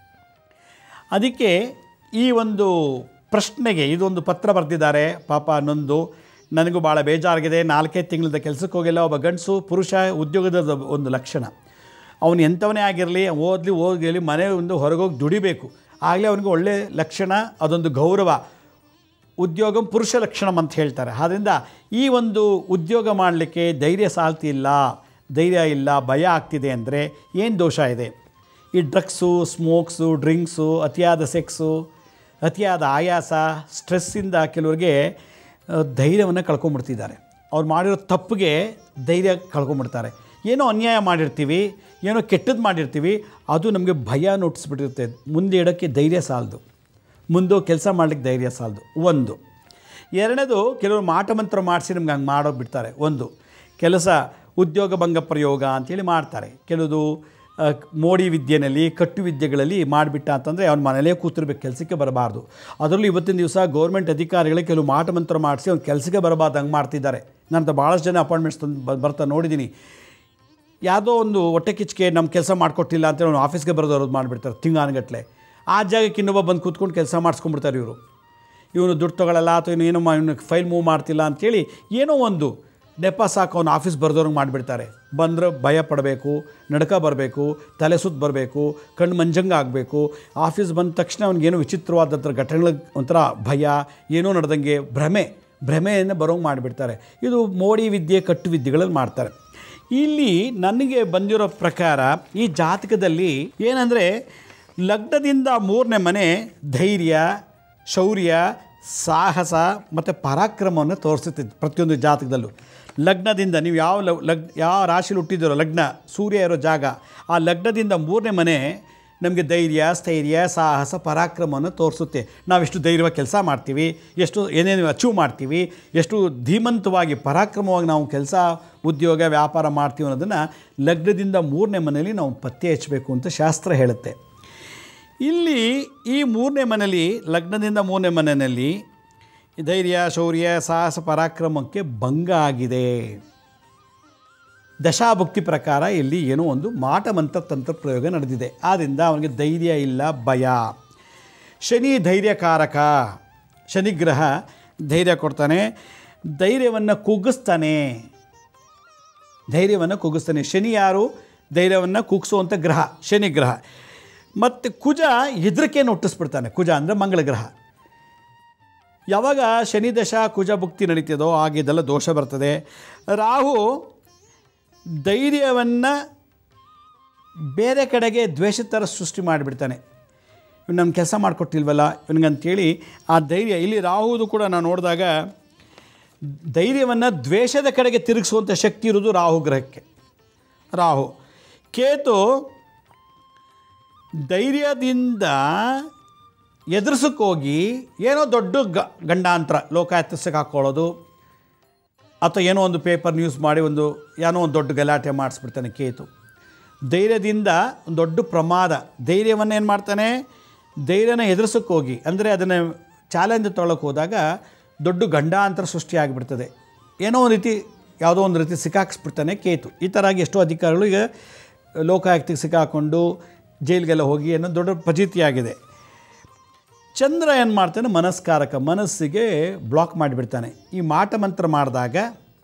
S1: ಅದಕ್ಕೆ ಈ ಒಂದು ಪ್ರಶ್ನೆಗೆ ಇದೊಂದು ಪತ್ರ ಬರೆದಿದ್ದಾರೆ ಪಾಪ ನೊಂದು ನನಗೂ ಭಾಳ ಬೇಜಾರಾಗಿದೆ ನಾಲ್ಕೈದು ತಿಂಗಳಿಂದ ಕೆಲಸಕ್ಕೆ ಹೋಗಿಲ್ಲ ಒಬ್ಬ ಗಂಡಸು ಪುರುಷ ಉದ್ಯೋಗದ ಒಂದು ಲಕ್ಷಣ ಅವನು ಎಂಥವನೇ ಆಗಿರಲಿ ಓದಲಿ ಓದಲಿ ಮನೆ ಒಂದು ಹೊರಗೋಗಿ ದುಡಿಬೇಕು ಆಗಲೇ ಅವನಿಗೆ ಒಳ್ಳೆಯ ಲಕ್ಷಣ ಅದೊಂದು ಗೌರವ ಉದ್ಯೋಗ ಪುರುಷ ಲಕ್ಷಣಂ ಅಂತ ಹೇಳ್ತಾರೆ ಆದ್ದರಿಂದ ಈ ಒಂದು ಉದ್ಯೋಗ ಮಾಡಲಿಕ್ಕೆ ಧೈರ್ಯ ಸಾಲ್ತಿಲ್ಲ ಧೈರ್ಯ ಇಲ್ಲ ಭಯ ಆಗ್ತಿದೆ ಅಂದರೆ ಏನು ದೋಷ ಇದೆ ಈ ಡ್ರಗ್ಸು ಸ್ಮೋಕ್ಸು ಡ್ರಿಂಕ್ಸು ಅತಿಯಾದ ಸೆಕ್ಸು ಅತಿಯಾದ ಆಯಾಸ ಸ್ಟ್ರೆಸ್ಸಿಂದ ಕೆಲವರಿಗೆ ಧೈರ್ಯವನ್ನು ಕಳ್ಕೊಂಬಿಡ್ತಿದ್ದಾರೆ ಅವ್ರು ಮಾಡಿರೋ ತಪ್ಪಿಗೆ ಧೈರ್ಯ ಕಳ್ಕೊಂಬಿಡ್ತಾರೆ ಏನೋ ಅನ್ಯಾಯ ಮಾಡಿರ್ತೀವಿ ಏನೋ ಕೆಟ್ಟದ್ದು ಮಾಡಿರ್ತೀವಿ ಅದು ನಮಗೆ ಭಯ ನುಟ್ಟಿಸ್ಬಿಟ್ಟಿರುತ್ತೆ ಮುಂದೆ ಇಡೋಕ್ಕೆ ಧೈರ್ಯ ಸಾಲದು ಮುಂದೆ ಕೆಲಸ ಮಾಡ್ಲಿಕ್ಕೆ ಧೈರ್ಯ ಸಾಲದು ಒಂದು ಎರಡನೇದು ಕೆಲವರು ಮಾಟ ಮಂತ್ರ ಮಾಡಿಸಿ ನಮ್ಗೆ ಹಂಗೆ ಮಾಡೋದು ಬಿಡ್ತಾರೆ ಒಂದು ಕೆಲಸ ಉದ್ಯೋಗ ಭಂಗ ಪ್ರಯೋಗ ಅಂತೇಳಿ ಮಾಡ್ತಾರೆ ಕೆಲವುದು ಆ, ಮೋಡಿ ವಿದ್ಯೆನಲ್ಲಿ ಕಟ್ಟು ವಿದ್ಯೆಗಳಲ್ಲಿ ಮಾಡಿಬಿಟ್ಟ ಅಂತಂದರೆ ಅವ್ನ ಮನೇಲೇ ಕೂತಿರ್ಬೇಕು ಕೆಲಸಕ್ಕೆ ಬರಬಾರ್ದು ಅದರಲ್ಲೂ ಇವತ್ತಿನ ದಿವಸ ಗೌರ್ಮೆಂಟ್ ಅಧಿಕಾರಿಗಳಿಗೆ ಕೆಲವು ಮಾಟ ಮಂತ್ರ ಮಾಡಿಸಿ ಅವ್ನು ಕೆಲಸಕ್ಕೆ ಬರಬಾರ್ದು ಹಂಗೆ ಮಾಡ್ತಿದ್ದಾರೆ ನಾನು ಭಾಳಷ್ಟು ಜನ ಅಪಾಯಿಂಟ್ಮೆಂಟ್ಸ್ ತಂದು ಬ- ಬರ್ತಾ ನೋಡಿದ್ದೀನಿ ಯಾವುದೋ ಒಂದು ಹೊಟ್ಟೆ ಕಿಚ್ಚಿಗೆ ನಮ್ಮ ಕೆಲಸ ಮಾಡಿಕೊಟ್ಟಿಲ್ಲ ಅಂತ ಅವ್ನು ಆಫೀಸ್ಗೆ ಬರೋದವ್ರು ಮಾಡಿಬಿಡ್ತಾರೆ ತಿಂಗಾನಗಟ್ಲೆ ಆ ಜಾಗಕ್ಕೆ ಇನ್ನೊಬ್ಬ ಬಂದು ಕೂತ್ಕೊಂಡು ಕೆಲಸ ಮಾಡಿಸ್ಕೊಂಡ್ಬಿಡ್ತಾರೆ ಇವರು ಇವನು ದುಡ್ಡು ತೊಗೊಳಲ್ಲ ಅಥವಾ ಇವನು ಏನೋ ಮಾ- ಇವನು ಫೈಲ್ ಮೂವ್ ಮಾಡ್ತಿಲ್ಲ ಅಂತೇಳಿ ಏನೋ ಒಂದು ನೆಪ ಸಾಕು ಅವ್ನು ಆಫೀಸ್ ಬರ್ದವ್ರಿಗೆ ಮಾಡಿಬಿಡ್ತಾರೆ ಬಂದರೆ ಭಯ ಪಡಬೇಕು ನಡ್ಕ ಬರಬೇಕು ತಲೆ ಸುತ್ತ ಬರಬೇಕು ಕಣ್ಣು ಮಂಜಂಗೆ ಆಗಬೇಕು ಆಫೀಸ್ ಬಂದ ತಕ್ಷಣ ಅವ್ನಿಗೇನೋ ವಿಚಿತ್ರವಾದಂಥ ಘಟನೆಗಳ ಒಂಥರ ಭಯ ಏನೋ ನಡೆದಂಗೆ ಭ್ರಮೆ ಭ್ರಮೆಯನ್ನು ಬರೋಂಗೆ ಮಾಡಿಬಿಡ್ತಾರೆ ಇದು ಮೋಡಿ ವಿದ್ಯೆ ಕಟ್ಟು ವಿದ್ಯೆಗಳಲ್ಲಿ ಮಾಡ್ತಾರೆ ಇಲ್ಲಿ ನನಗೆ ಬಂದಿರೋ ಪ್ರಕಾರ ಈ ಜಾತಕದಲ್ಲಿ ಏನಂದರೆ ಲಗ್ನದಿಂದ ಮೂರನೇ ಮನೆ ಧೈರ್ಯ ಶೌರ್ಯ ಸಾಹಸ ಮತ್ತು ಪರಾಕ್ರಮವನ್ನು ತೋರಿಸುತ್ತಿದ್ದು ಪ್ರತಿಯೊಂದು ಜಾತಕದಲ್ಲೂ ಲಗ್ನದಿಂದ ನೀವು ಯಾವ ಲಗ್ ಲಗ್ ಯಾವ ರಾಶಿಲಿ ಹುಟ್ಟಿದಿರೋ ಲಗ್ನ ಸೂರ್ಯ ಇರೋ ಜಾಗ ಆ ಲಗ್ನದಿಂದ ಮೂರನೇ ಮನೆ ನಮಗೆ ಧೈರ್ಯ ಸ್ಥೈರ್ಯ ಸಾಹಸ ಪರಾಕ್ರಮವನ್ನು ತೋರಿಸುತ್ತೆ ನಾವೆಷ್ಟು ಧೈರ್ಯವಾಗಿ ಕೆಲಸ ಮಾಡ್ತೀವಿ ಎಷ್ಟು ಏನೇನು ಅಚೀವ್ ಮಾಡ್ತೀವಿ ಎಷ್ಟು ಧೀಮಂತವಾಗಿ ಪರಾಕ್ರಮವಾಗಿ ನಾವು ಕೆಲಸ ಉದ್ಯೋಗ ವ್ಯಾಪಾರ ಮಾಡ್ತೀವಿ ಅನ್ನೋದನ್ನು ಲಗ್ನದಿಂದ ಮೂರನೇ ಮನೆಯಲ್ಲಿ ನಾವು ಪತ್ತೆ ಹಚ್ಚಬೇಕು ಅಂತ ಶಾಸ್ತ್ರ ಹೇಳುತ್ತೆ ಇಲ್ಲಿ ಈ ಮೂರನೇ ಮನೆಯಲ್ಲಿ ಲಗ್ನದಿಂದ ಮೂರನೇ ಮನೆಯಲ್ಲಿ ಧೈರ್ಯ ಶೌರ್ಯ ಸಾಹಸ ಪರಾಕ್ರಮಕ್ಕೆ ಭಂಗ ಆಗಿದೆ ದಶಾಭುಕ್ತಿ ಪ್ರಕಾರ ಇಲ್ಲಿ ಏನೋ ಒಂದು ಮಾಟ ಮಂತ್ರ ತಂತ್ರ ಪ್ರಯೋಗ ನಡೆದಿದೆ ಆದ್ದರಿಂದ ಅವನಿಗೆ ಧೈರ್ಯ ಇಲ್ಲ ಭಯ ಶನಿ ಧೈರ್ಯಕಾರಕ ಶನಿಗ್ರಹ ಧೈರ್ಯ ಕೊಡ್ತಾನೆ ಧೈರ್ಯವನ್ನು ಕುಗ್ಗಿಸ್ತಾನೆ ಧೈರ್ಯವನ್ನು ಕುಗ್ಗಿಸ್ತಾನೆ ಶನಿ ಯಾರು ಧೈರ್ಯವನ್ನು ಕುಗ್ಗಿಸುವಂಥ ಗ್ರಹ ಶನಿ ಗ್ರಹ ಮತ್ತು ಕುಜ ಹೆದರಿಕೆಯನ್ನು ಹುಟ್ಟಿಸ್ಬಿಡ್ತಾನೆ ಕುಜ ಅಂದರೆ ಮಂಗಳ ಗ್ರಹ ಯಾವಾಗ ಶನಿ ದಶ ಕುಜ ಭುಕ್ತಿ ನಡೀತದೋ ಆಗ ಇದೆಲ್ಲ ದೋಷ ಬರ್ತದೆ ರಾಹು ಧೈರ್ಯವನ್ನು ಬೇರೆ ಕಡೆಗೆ ದ್ವೇಷದ ಥರ ಸೃಷ್ಟಿ ಮಾಡಿಬಿಡ್ತಾನೆ ಇವ್ನು ನಮ್ಮ ಕೆಲಸ ಮಾಡಿಕೊಟ್ಟಿಲ್ವಲ್ಲ ಇವನಿಗಂತೇಳಿ ಆ ಧೈರ್ಯ ಇಲ್ಲಿ ರಾಹುದು ಕೂಡ ನಾವು ನೋಡಿದಾಗ ಧೈರ್ಯವನ್ನು ದ್ವೇಷದ ಕಡೆಗೆ ತಿರುಗಿಸುವಂಥ ಶಕ್ತಿ ಇರೋದು ರಾಹು ಗ್ರಹಕ್ಕೆ ರಾಹು ಕೇತು ಧೈರ್ಯದಿಂದ ಎದುರಿಸೋಕ್ಕೋಗಿ ಏನೋ ದೊಡ್ಡ ಗ ಗಂಡಾಂತರ ಲೋಕಾಯತಸ್ಸಕ್ಕೆ ಹಾಕ್ಕೊಳ್ಳೋದು ಅಥವಾ ಏನೋ ಒಂದು ಪೇಪರ್ ನ್ಯೂಸ್ ಮಾಡಿ ಒಂದು ಏನೋ ಒಂದು ದೊಡ್ಡ ಗಲಾಟೆ ಮಾಡಿಸ್ಬಿಡ್ತಾನೆ ಕೇತು ಧೈರ್ಯದಿಂದ ಒಂದು ದೊಡ್ಡ ಪ್ರಮಾದ ಧೈರ್ಯವನ್ನು ಏನು ಮಾಡ್ತಾನೆ ಧೈರ್ಯನ ಎದುರಿಸೋಕ್ಕೋಗಿ ಅಂದರೆ ಅದನ್ನು ಚಾಲೆಂಜ್ ತೊಗೊಳಕ್ಕೆ ಹೋದಾಗ ದೊಡ್ಡ ಗಂಡಾಂತರ ಸೃಷ್ಟಿಯಾಗಿಬಿಡ್ತದೆ ಏನೋ ಒಂದು ರೀತಿ ಯಾವುದೋ ಒಂದು ರೀತಿ ಸಿಕ್ಕಾಕ್ಸ್ಬಿಡ್ತಾನೆ ಕೇತು ಈ ಥರ ಆಗಿ ಎಷ್ಟೋ ಅಧಿಕಾರಿಗಳು ಈಗ ಲೋಕಾಯುಕ್ತಿಗೆ ಸಿಕ್ಕಾಕೊಂಡು ಜೈಲಿಗೆಲ್ಲ ಹೋಗಿ ಅನ್ನೋ ದೊಡ್ಡ ಫಜೀತಿಯಾಗಿದೆ ಚಂದ್ರ ಏನು ಮಾಡ್ತಾನೆ ಮನಸ್ಕಾರಕ ಮನಸ್ಸಿಗೆ ಬ್ಲಾಕ್ ಮಾಡಿಬಿಡ್ತಾನೆ ಈ ಮಾಟ ಮಂತ್ರ ಮಾಡಿದಾಗ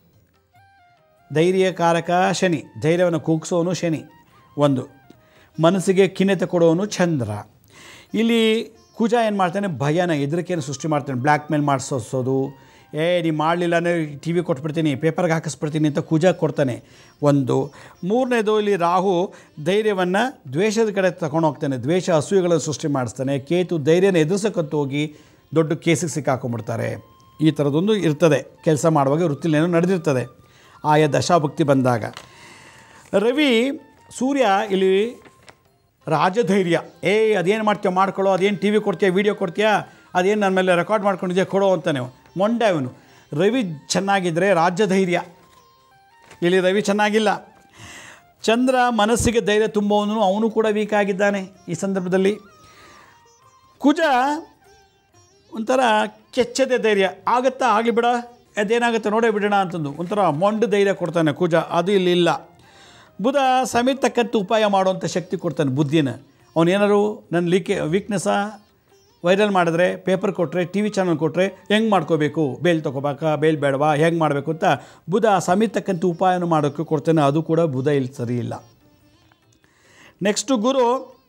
S1: ಧೈರ್ಯಕಾರಕ ಶನಿ ಧೈರ್ಯವನ್ನು ಕುಗ್ಸೋನು ಶನಿ ಒಂದು ಮನಸ್ಸಿಗೆ ಖಿನ್ನತೆ ಕೊಡೋನು ಚಂದ್ರ ಇಲ್ಲಿ ಕುಜ ಏನು ಮಾಡ್ತಾನೆ ಭಯನ ಹೆದರಿಕೆಯನ್ನು ಸೃಷ್ಟಿ ಮಾಡ್ತಾನೆ ಬ್ಲ್ಯಾಕ್ ಮೇಲ್ ಮಾಡಿಸೋದು ಏ ನೀ ಮಾಡಲಿಲ್ಲ ಅಂದರೆ ಟಿ ವಿ ಕೊಟ್ಬಿಡ್ತೀನಿ ಪೇಪರ್ಗೆ ಹಾಕಿಸ್ಬಿಡ್ತೀನಿ ಅಂತ ಕುಜ ಕೊಡ್ತಾನೆ ಒಂದು ಮೂರನೇದು ಇಲ್ಲಿ ರಾಹು ಧೈರ್ಯವನ್ನು ದ್ವೇಷದ ಕಡೆ ತಗೊಂಡು ಹೋಗ್ತಾನೆ ದ್ವೇಷ ಅಸೂಯೆಗಳನ್ನು ಸೃಷ್ಟಿ ಮಾಡಿಸ್ತಾನೆ ಕೇತು ಧೈರ್ಯನ ಎದುರಿಸೋಕಂತ ಹೋಗಿ ದೊಡ್ಡ ಕೇಸಿಗೆ ಸಿಕ್ಕಾಕೊಂಡ್ಬಿಡ್ತಾರೆ ಈ ಥರದೊಂದು ಇರ್ತದೆ ಕೆಲಸ ಮಾಡುವಾಗ ವೃತ್ತಿಲೇನೋ ನಡೆದಿರ್ತದೆ ಆಯಾ ದಶಾಭಕ್ತಿ ಬಂದಾಗ ರವಿ ಸೂರ್ಯ ಇಲ್ಲಿ ರಾಜಧೈರ್ಯ ಏ ಅದೇನು ಮಾಡ್ತೀಯ ಮಾಡ್ಕೊಳ್ಳೋ ಅದೇನು ಟಿ ವಿ ಕೊಡ್ತೀಯ ವೀಡಿಯೋ ಕೊಡ್ತೀಯಾ ಅದೇನು ನನ್ನ ಮೇಲೆ ರೆಕಾರ್ಡ್ ಮಾಡ್ಕೊಂಡಿದ್ಯಾ ಕೊಡೋ ಅಂತಾನೆ ಮೊಂಡ ಇವನು ರವಿ ಚೆನ್ನಾಗಿದ್ದರೆ ರಾಜ್ಯಧೈರ್ಯ ಇಲ್ಲಿ ರವಿ ಚೆನ್ನಾಗಿಲ್ಲ ಚಂದ್ರ ಮನಸ್ಸಿಗೆ ಧೈರ್ಯ ತುಂಬುವವನು ಅವನು ಕೂಡ ವೀಕ್ ಆಗಿದ್ದಾನೆ ಈ ಸಂದರ್ಭದಲ್ಲಿ ಕುಜ ಒಂಥರ ಕೆಚ್ಚದೆ ಧೈರ್ಯ ಆಗತ್ತಾ ಆಗಲಿ ಬಿಡ ಅದೇನಾಗುತ್ತೆ ನೋಡೇ ಬಿಡೋಣ ಅಂತಂದು ಒಂಥರ ಮೊಂಡು ಧೈರ್ಯ ಕೊಡ್ತಾನೆ ಕುಜ ಅದು ಇಲ್ಲಿ ಇಲ್ಲ ಬುಧ ಸಮಯ ತಕ್ಕಂತೆ ಉಪಾಯ ಮಾಡುವಂಥ ಶಕ್ತಿ ಕೊಡ್ತಾನೆ ಬುದ್ಧಿನ ಅವನೇನಾರು ನನ್ನ ಲೀಕೆ ವೀಕ್ನೆಸ್ಸ ವೈರಲ್ ಮಾಡಿದ್ರೆ ಪೇಪರ್ ಕೊಟ್ಟರೆ ಟಿ ವಿ ಚಾನಲ್ ಕೊಟ್ಟರೆ ಹೆಂಗೆ ಮಾಡ್ಕೋಬೇಕು ಬೇಲ್ ತೊಗೋಬೇಕಾ ಬೇಲ್ ಬೇಡವಾ ಹೆಂಗೆ ಮಾಡಬೇಕು ಅಂತ ಬುಧ ಸಮಯ ತಕ್ಕಂತೆ ಉಪಾಯನ ಮಾಡೋಕ್ಕೆ ಕೊಡ್ತಾನೆ ಅದು ಕೂಡ ಬುಧ ಇಲ್ಲಿ ಸರಿ ಇಲ್ಲ ನೆಕ್ಸ್ಟು ಗುರು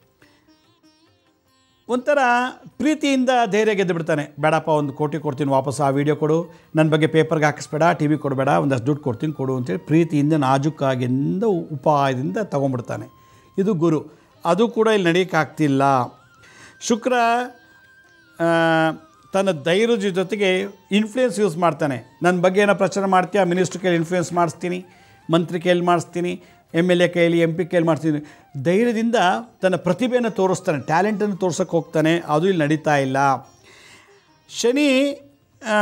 S1: ಒಂಥರ ಪ್ರೀತಿಯಿಂದ ಧೈರ್ಯ ಗೆದ್ದು ಬಿಡ್ತಾನೆ ಬೇಡಪ್ಪ ಒಂದು ಕೋಟಿ ಕೊಡ್ತೀನಿ ವಾಪಸ್ ಆ ವಿಡಿಯೋ ಕೊಡು ನನ್ನ ಬಗ್ಗೆ ಪೇಪರ್ಗೆ ಹಾಕಿಸ್ಬೇಡ ಟಿ ವಿ ಕೊಡಬೇಡ ಒಂದಷ್ಟು ದುಡ್ಡು ಕೊಡ್ತೀನಿ ಕೊಡು ಅಂತೇಳಿ ಪ್ರೀತಿಯಿಂದ ನಾಜುಕಾಗಿಂದ ಉಪಾಯದಿಂದ ತೊಗೊಂಡ್ಬಿಡ್ತಾನೆ ಇದು ಗುರು ಅದು ಕೂಡ ಇಲ್ಲಿ ನಡೆಯೋಕ್ಕಾಗ್ತಿಲ್ಲ ಶುಕ್ರ ಆ, ತನ್ನ ಧೈರ್ಯದ ಜೊತೆಗೆ ಇನ್ಫ್ಲೂಯೆನ್ಸ್ ಯೂಸ್ ಮಾಡ್ತಾನೆ ನನ್ನ ಬಗ್ಗೆ ಏನೋ ಪ್ರಚಾರ ಮಾಡ್ತೀಯಾ ಮಿನಿಸ್ಟ್ರ್ ಕೈಲಿ ಇನ್ಫ್ಲೂಯೆನ್ಸ್ ಮಾಡಿಸ್ತೀನಿ ಮಂತ್ರಿ ಕೈಲಿ ಮಾಡಿಸ್ತೀನಿ ಎಮ್ ಎಲ್ ಎ ಕೈಲಿ ಎಂ ಪಿ ಕೈಲಿ ಮಾಡ್ತೀನಿ ಧೈರ್ಯದಿಂದ ತನ್ನ ಪ್ರತಿಭೆಯನ್ನು ತೋರಿಸ್ತಾನೆ ಟ್ಯಾಲೆಂಟನ್ನು ತೋರ್ಸೋಕ್ಕೆ ಹೋಗ್ತಾನೆ ಅದು ಇಲ್ಲಿ ನಡೀತಾ ಇಲ್ಲ ಶನಿ ಆ,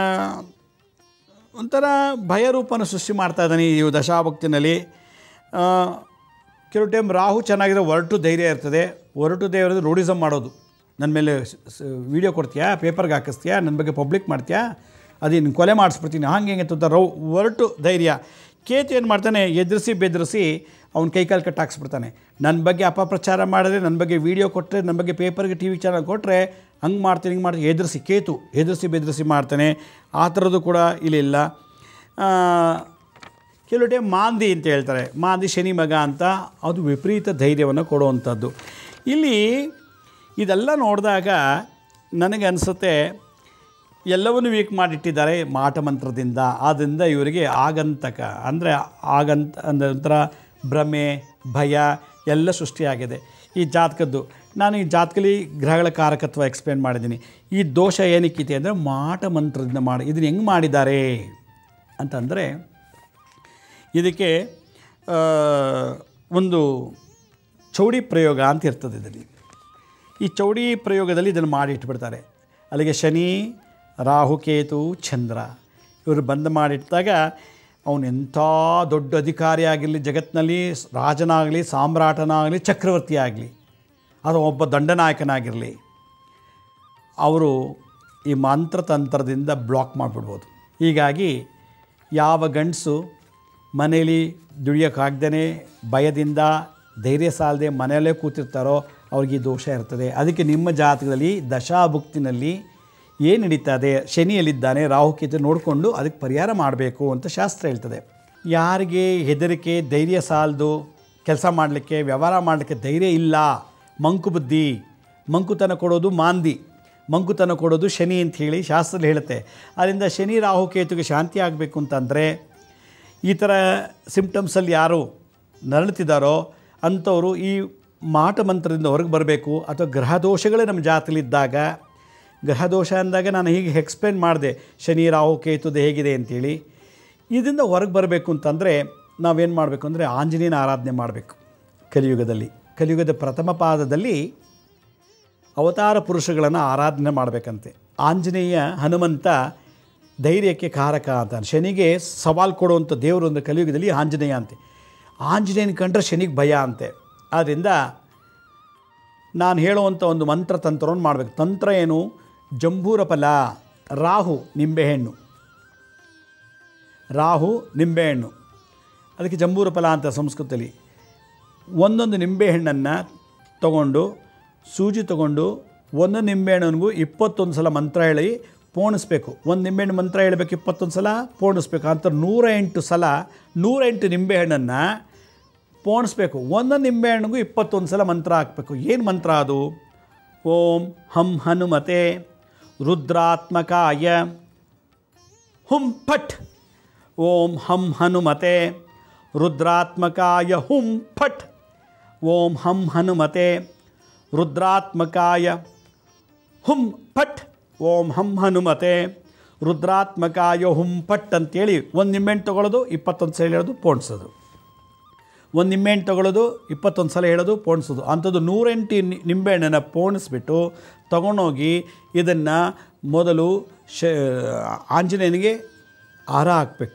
S1: ಒಂಥರ ಭಯರೂಪನ ಸೃಷ್ಟಿ ಮಾಡ್ತಾ ಇದ್ದಾನೆ ಈ ದಶಾಭಕ್ತಿನಲ್ಲಿ ಆ, ಕೆಲವು ಟೈಮ್ ರಾಹು ಚೆನ್ನಾಗಿರೋ ಒರಟು ಧೈರ್ಯ ಇರ್ತದೆ ಒರಟು ಧೈರ್ಯದ ರೋಡಿಸಮ್ ಮಾಡೋದು ನನ್ನ ಮೇಲೆ ವೀಡಿಯೋ ಕೊಡ್ತೀಯಾ ಪೇಪರ್ಗೆ ಹಾಕಿಸ್ತೀಯಾ ನನ್ನ ಬಗ್ಗೆ ಪಬ್ಲಿಕ್ ಮಾಡ್ತೀಯಾ ಅದೇನು ಕೊಲೆ ಮಾಡಿಸ್ಬಿಡ್ತೀನಿ ಹಂಗೆ ಹೆಂಗೆ ಅಂತ ರೌ ಒರಟು ಧೈರ್ಯ ಕೇತು ಏನು ಮಾಡ್ತಾನೆ ಎದುರಿಸಿ ಬೆದರಿಸಿ ಅವ್ನ ಕೈಕಾಲು ಕಟ್ಟು ಹಾಕ್ಸ್ಬಿಡ್ತಾನೆ ನನ್ನ ಬಗ್ಗೆ ಅಪಪ್ರಚಾರ ಮಾಡಿದ್ರೆ ನನ್ನ ಬಗ್ಗೆ ವೀಡಿಯೋ ಕೊಟ್ಟರೆ ನನ್ನ ಬಗ್ಗೆ ಪೇಪರ್ಗೆ ಟಿ ವಿ ಚಾನಲ್ ಕೊಟ್ಟರೆ ಹಂಗೆ ಮಾಡ್ತೀನಿ ಹಿಂಗೆ ಮಾಡ್ತೀನಿ ಎದುರಿಸಿ ಕೇತು ಎದುರಿಸಿ ಬೆದರಿಸಿ ಮಾಡ್ತಾನೆ ಆ ಥರದ್ದು ಕೂಡ ಇಲ್ಲಿಲ್ಲ ಆ, ಕೆಲವು ಟೈಮ್ ಮಾಂದಿ ಅಂತ ಹೇಳ್ತಾರೆ ಮಾಂದಿ ಶನಿ ಮಗ ಅಂತ ಅದು ವಿಪರೀತ ಧೈರ್ಯವನ್ನು ಕೊಡುವಂಥದ್ದು ಇಲ್ಲಿ ಇದೆಲ್ಲ ನೋಡಿದಾಗ ನನಗೆ ಅನಿಸುತ್ತೆ ಎಲ್ಲವನ್ನೂ ವೀಕ್ ಮಾಡಿಟ್ಟಿದ್ದಾರೆ ಮಾಟ ಮಂತ್ರದಿಂದ ಆದ್ದರಿಂದ ಇವರಿಗೆ ಆಗಂತಕ ಅಂದರೆ ಆಗಂತ ಅಂದರೆ ಒಂಥರ ಭ್ರಮೆ ಭಯ ಎಲ್ಲ ಸೃಷ್ಟಿಯಾಗಿದೆ ಈ ಜಾತಕದ್ದು ನಾನು ಈ ಜಾತಕದಲ್ಲಿ ಗ್ರಹಗಳ ಕಾರಕತ್ವ ಎಕ್ಸ್ಪ್ಲೇನ್ ಮಾಡಿದ್ದೀನಿ ಈ ದೋಷ ಏನಕ್ಕಿದೆ ಅಂದರೆ ಮಾಟ ಮಂತ್ರದಿಂದ ಮಾಡಿ ಇದನ್ನು ಹೆಂಗೆ ಮಾಡಿದ್ದಾರೆ ಅಂತಂದರೆ ಇದಕ್ಕೆ ಆ, ಒಂದು ಚೌಡಿ ಪ್ರಯೋಗ ಅಂತ ಇರ್ತದೆ ಇದರಲ್ಲಿ ಈ ಚೌಡಿ ಪ್ರಯೋಗದಲ್ಲಿ ಇದನ್ನು ಮಾಡಿ ಇಟ್ಬಿಡ್ತಾರೆ ಅಲ್ಲಿಗೆ ಶನಿ ರಾಹುಕೇತು ಚಂದ್ರ ಇವರು ಬಂದ್ ಮಾಡಿಟ್ಟಾಗ ಅವನು ಎಂಥ ದೊಡ್ಡ ಅಧಿಕಾರಿ ಆಗಿರಲಿ ಜಗತ್ತಿನಲ್ಲಿ ರಾಜನಾಗಲಿ ಸಾಮ್ರಾಟನಾಗಲಿ ಚಕ್ರವರ್ತಿ ಆಗಲಿ ಅಥವಾ ಒಬ್ಬ ದಂಡನಾಯಕನಾಗಿರಲಿ ಅವರು ಈ ಮಂತ್ರತಂತ್ರದಿಂದ ಬ್ಲಾಕ್ ಮಾಡಿಬಿಡ್ಬೋದು ಹೀಗಾಗಿ ಯಾವ ಗಂಡಸು ಮನೇಲಿ ದುಡಿಯೋಕ್ಕಾಗ್ದೇ ಭಯದಿಂದ ಧೈರ್ಯ ಸಾಲದೆ ಮನೆಯಲ್ಲೇ ಕೂತಿರ್ತಾರೋ ಅವ್ರಿಗೆ ಈ ದೋಷ ಇರ್ತದೆ ಅದಕ್ಕೆ ನಿಮ್ಮ ಜಾತಕದಲ್ಲಿ ದಶಾಭುಕ್ತಿನಲ್ಲಿ ಏನು ನಡೀತಾ ಇದೆ ಶನಿಯಲ್ಲಿದ್ದಾನೆ ರಾಹುಕೇತು ನೋಡಿಕೊಂಡು ಅದಕ್ಕೆ ಪರಿಹಾರ ಮಾಡಬೇಕು ಅಂತ ಶಾಸ್ತ್ರ ಹೇಳ್ತದೆ ಯಾರಿಗೆ ಹೆದರಿಕೆ ಧೈರ್ಯ ಸಾಲದು ಕೆಲಸ ಮಾಡಲಿಕ್ಕೆ ವ್ಯವಹಾರ ಮಾಡಲಿಕ್ಕೆ ಧೈರ್ಯ ಇಲ್ಲ ಮಂಕು ಬುದ್ಧಿ ಮಂಕುತನ ಕೊಡೋದು ಮಾಂದಿ ಮಂಕುತನ ಕೊಡೋದು ಶನಿ ಅಂತ ಹೇಳಿ ಶಾಸ್ತ್ರದಲ್ಲಿ ಹೇಳುತ್ತೆ ಅದರಿಂದ ಶನಿ ರಾಹುಕೇತುಗೆ ಶಾಂತಿ ಆಗಬೇಕು ಅಂತಂದರೆ ಈ ಥರ ಸಿಂಪ್ಟಮ್ಸಲ್ಲಿ ಯಾರು ನರಳುತ್ತಿದ್ದಾರೋ ಅಂಥವರು ಈ ಮಾಟ ಮಂತ್ರದಿಂದ ಹೊರಗೆ ಬರಬೇಕು ಅಥವಾ ಗ್ರಹ ದೋಷಗಳೇ ನಮ್ಮ ಜಾತಲಿದ್ದಾಗ ಗ್ರಹ ದೋಷ ಅಂದಾಗ ನಾನು ಹೀಗೆ ಎಕ್ಸ್ಪ್ಲೇನ್ ಮಾಡಿದೆ ಶನಿ ರಾಹು ಕೇತುದು ಹೇಗಿದೆ ಅಂತೇಳಿ ಇದರಿಂದ ಹೊರಗೆ ಬರಬೇಕು ಅಂತಂದರೆ ನಾವೇನು ಮಾಡಬೇಕು ಅಂದರೆ ಆಂಜನೇಯನ ಆರಾಧನೆ ಮಾಡಬೇಕು ಕಲಿಯುಗದಲ್ಲಿ ಕಲಿಯುಗದ ಪ್ರಥಮ ಪಾದದಲ್ಲಿ ಅವತಾರ ಪುರುಷಗಳನ್ನು ಆರಾಧನೆ ಮಾಡಬೇಕಂತೆ ಆಂಜನೇಯ ಹನುಮಂತ ಧೈರ್ಯಕ್ಕೆ ಕಾರಕ ಅಂತ ಶನಿಗೆ ಸವಾಲು ಕೊಡುವಂಥ ದೇವರು ಅಂದರೆ ಕಲಿಯುಗದಲ್ಲಿ ಆಂಜನೇಯ ಅಂತೆ ಆಂಜನೇಯನ ಕಂಡ್ರೆ ಶನಿಗೆ ಭಯ ಅಂತೆ ಆದ್ದರಿಂದ ನಾನು ಹೇಳುವಂಥ ಒಂದು ಮಂತ್ರ ತಂತ್ರವನ್ನು ಮಾಡಬೇಕು ತಂತ್ರ ಏನು ಜಂಬೂರ ಫಲ ರಾಹು ನಿಂಬೆಹಣ್ಣು ರಾಹು ನಿಂಬೆಹಣ್ಣು ಅದಕ್ಕೆ ಜಂಬೂರ ಫಲ ಅಂತ ಸಂಸ್ಕೃತದಲ್ಲಿ ಒಂದೊಂದು ನಿಂಬೆಹಣ್ಣನ್ನು ತಗೊಂಡು ಸೂಜಿ ತಗೊಂಡು ಒಂದೊಂದು ನಿಂಬೆಹಣ್ಣಿಗೂ ಇಪ್ಪತ್ತೊಂದು ಸಲ ಮಂತ್ರ ಹೇಳಿ ಪೋಣಿಸ್ಬೇಕು ಒಂದು ನಿಂಬೆಹಣ್ಣು ಮಂತ್ರ ಹೇಳಬೇಕು ಇಪ್ಪತ್ತೊಂದು ಸಲ ಪೋಣಿಸ್ಬೇಕು ಅಂತ ನೂರ ಎಂಟು ಸಲ ನೂರ ಎಂಟು ನಿಂಬೆಹಣ್ಣನ್ನು ಪೋಣಿಸ್ಬೇಕು ಒಂದೊಂದು ನಿಂಬೆಹಣ್ಣಿಗೂ ಇಪ್ಪತ್ತೊಂದು ಸಲ ಮಂತ್ರ ಹಾಕಬೇಕು ಏನು ಮಂತ್ರ ಅದು ಓಂ ಹಂ ಹನುಮತೆ ರುದ್ರಾತ್ಮಕಾಯ ಹುಂ ಫಟ್ ಓಂ ಹಂ ಹನುಮತೆ ರುದ್ರಾತ್ಮಕಾಯ ಹುಂ ಫಟ್ ಓಂ ಹಂ ಹನುಮತೆ ರುದ್ರಾತ್ಮಕಾಯ ಹುಂ ಫಟ್ ಓಂ ಹಂ ಹನುಮತೆ ರುದ್ರಾತ್ಮಕಾಯ ಹುಂ ಫಟ್ ಅಂತೇಳಿ ಒಂದು ನಿಂಬೆಹಣ್ಣು ತೊಗೊಳ್ಳೋದು ಇಪ್ಪತ್ತೊಂದು ಸಲ ಹೇಳೋದು ಪೋಣಿಸೋದು ಒಂದು ನಿಂಬೆಹಣ್ಣು ತೊಗೊಳ್ಳೋದು ಇಪ್ಪತ್ತೊಂದು ಸಲ ಹೇಳೋದು ಪೋಣಿಸೋದು ಅಂಥದ್ದು ನೂರೆಂಟು ನಿ- ನಿಂಬೆಹಣ್ಣನ್ನು ಪೋಣಿಸ್ಬಿಟ್ಟು ತೊಗೊಂಡೋಗಿ ಇದನ್ನು ಮೊದಲು ಶ ಆಂಜನೇಯನಿಗೆ ಹಾರ ಹಾಕಬೇಕು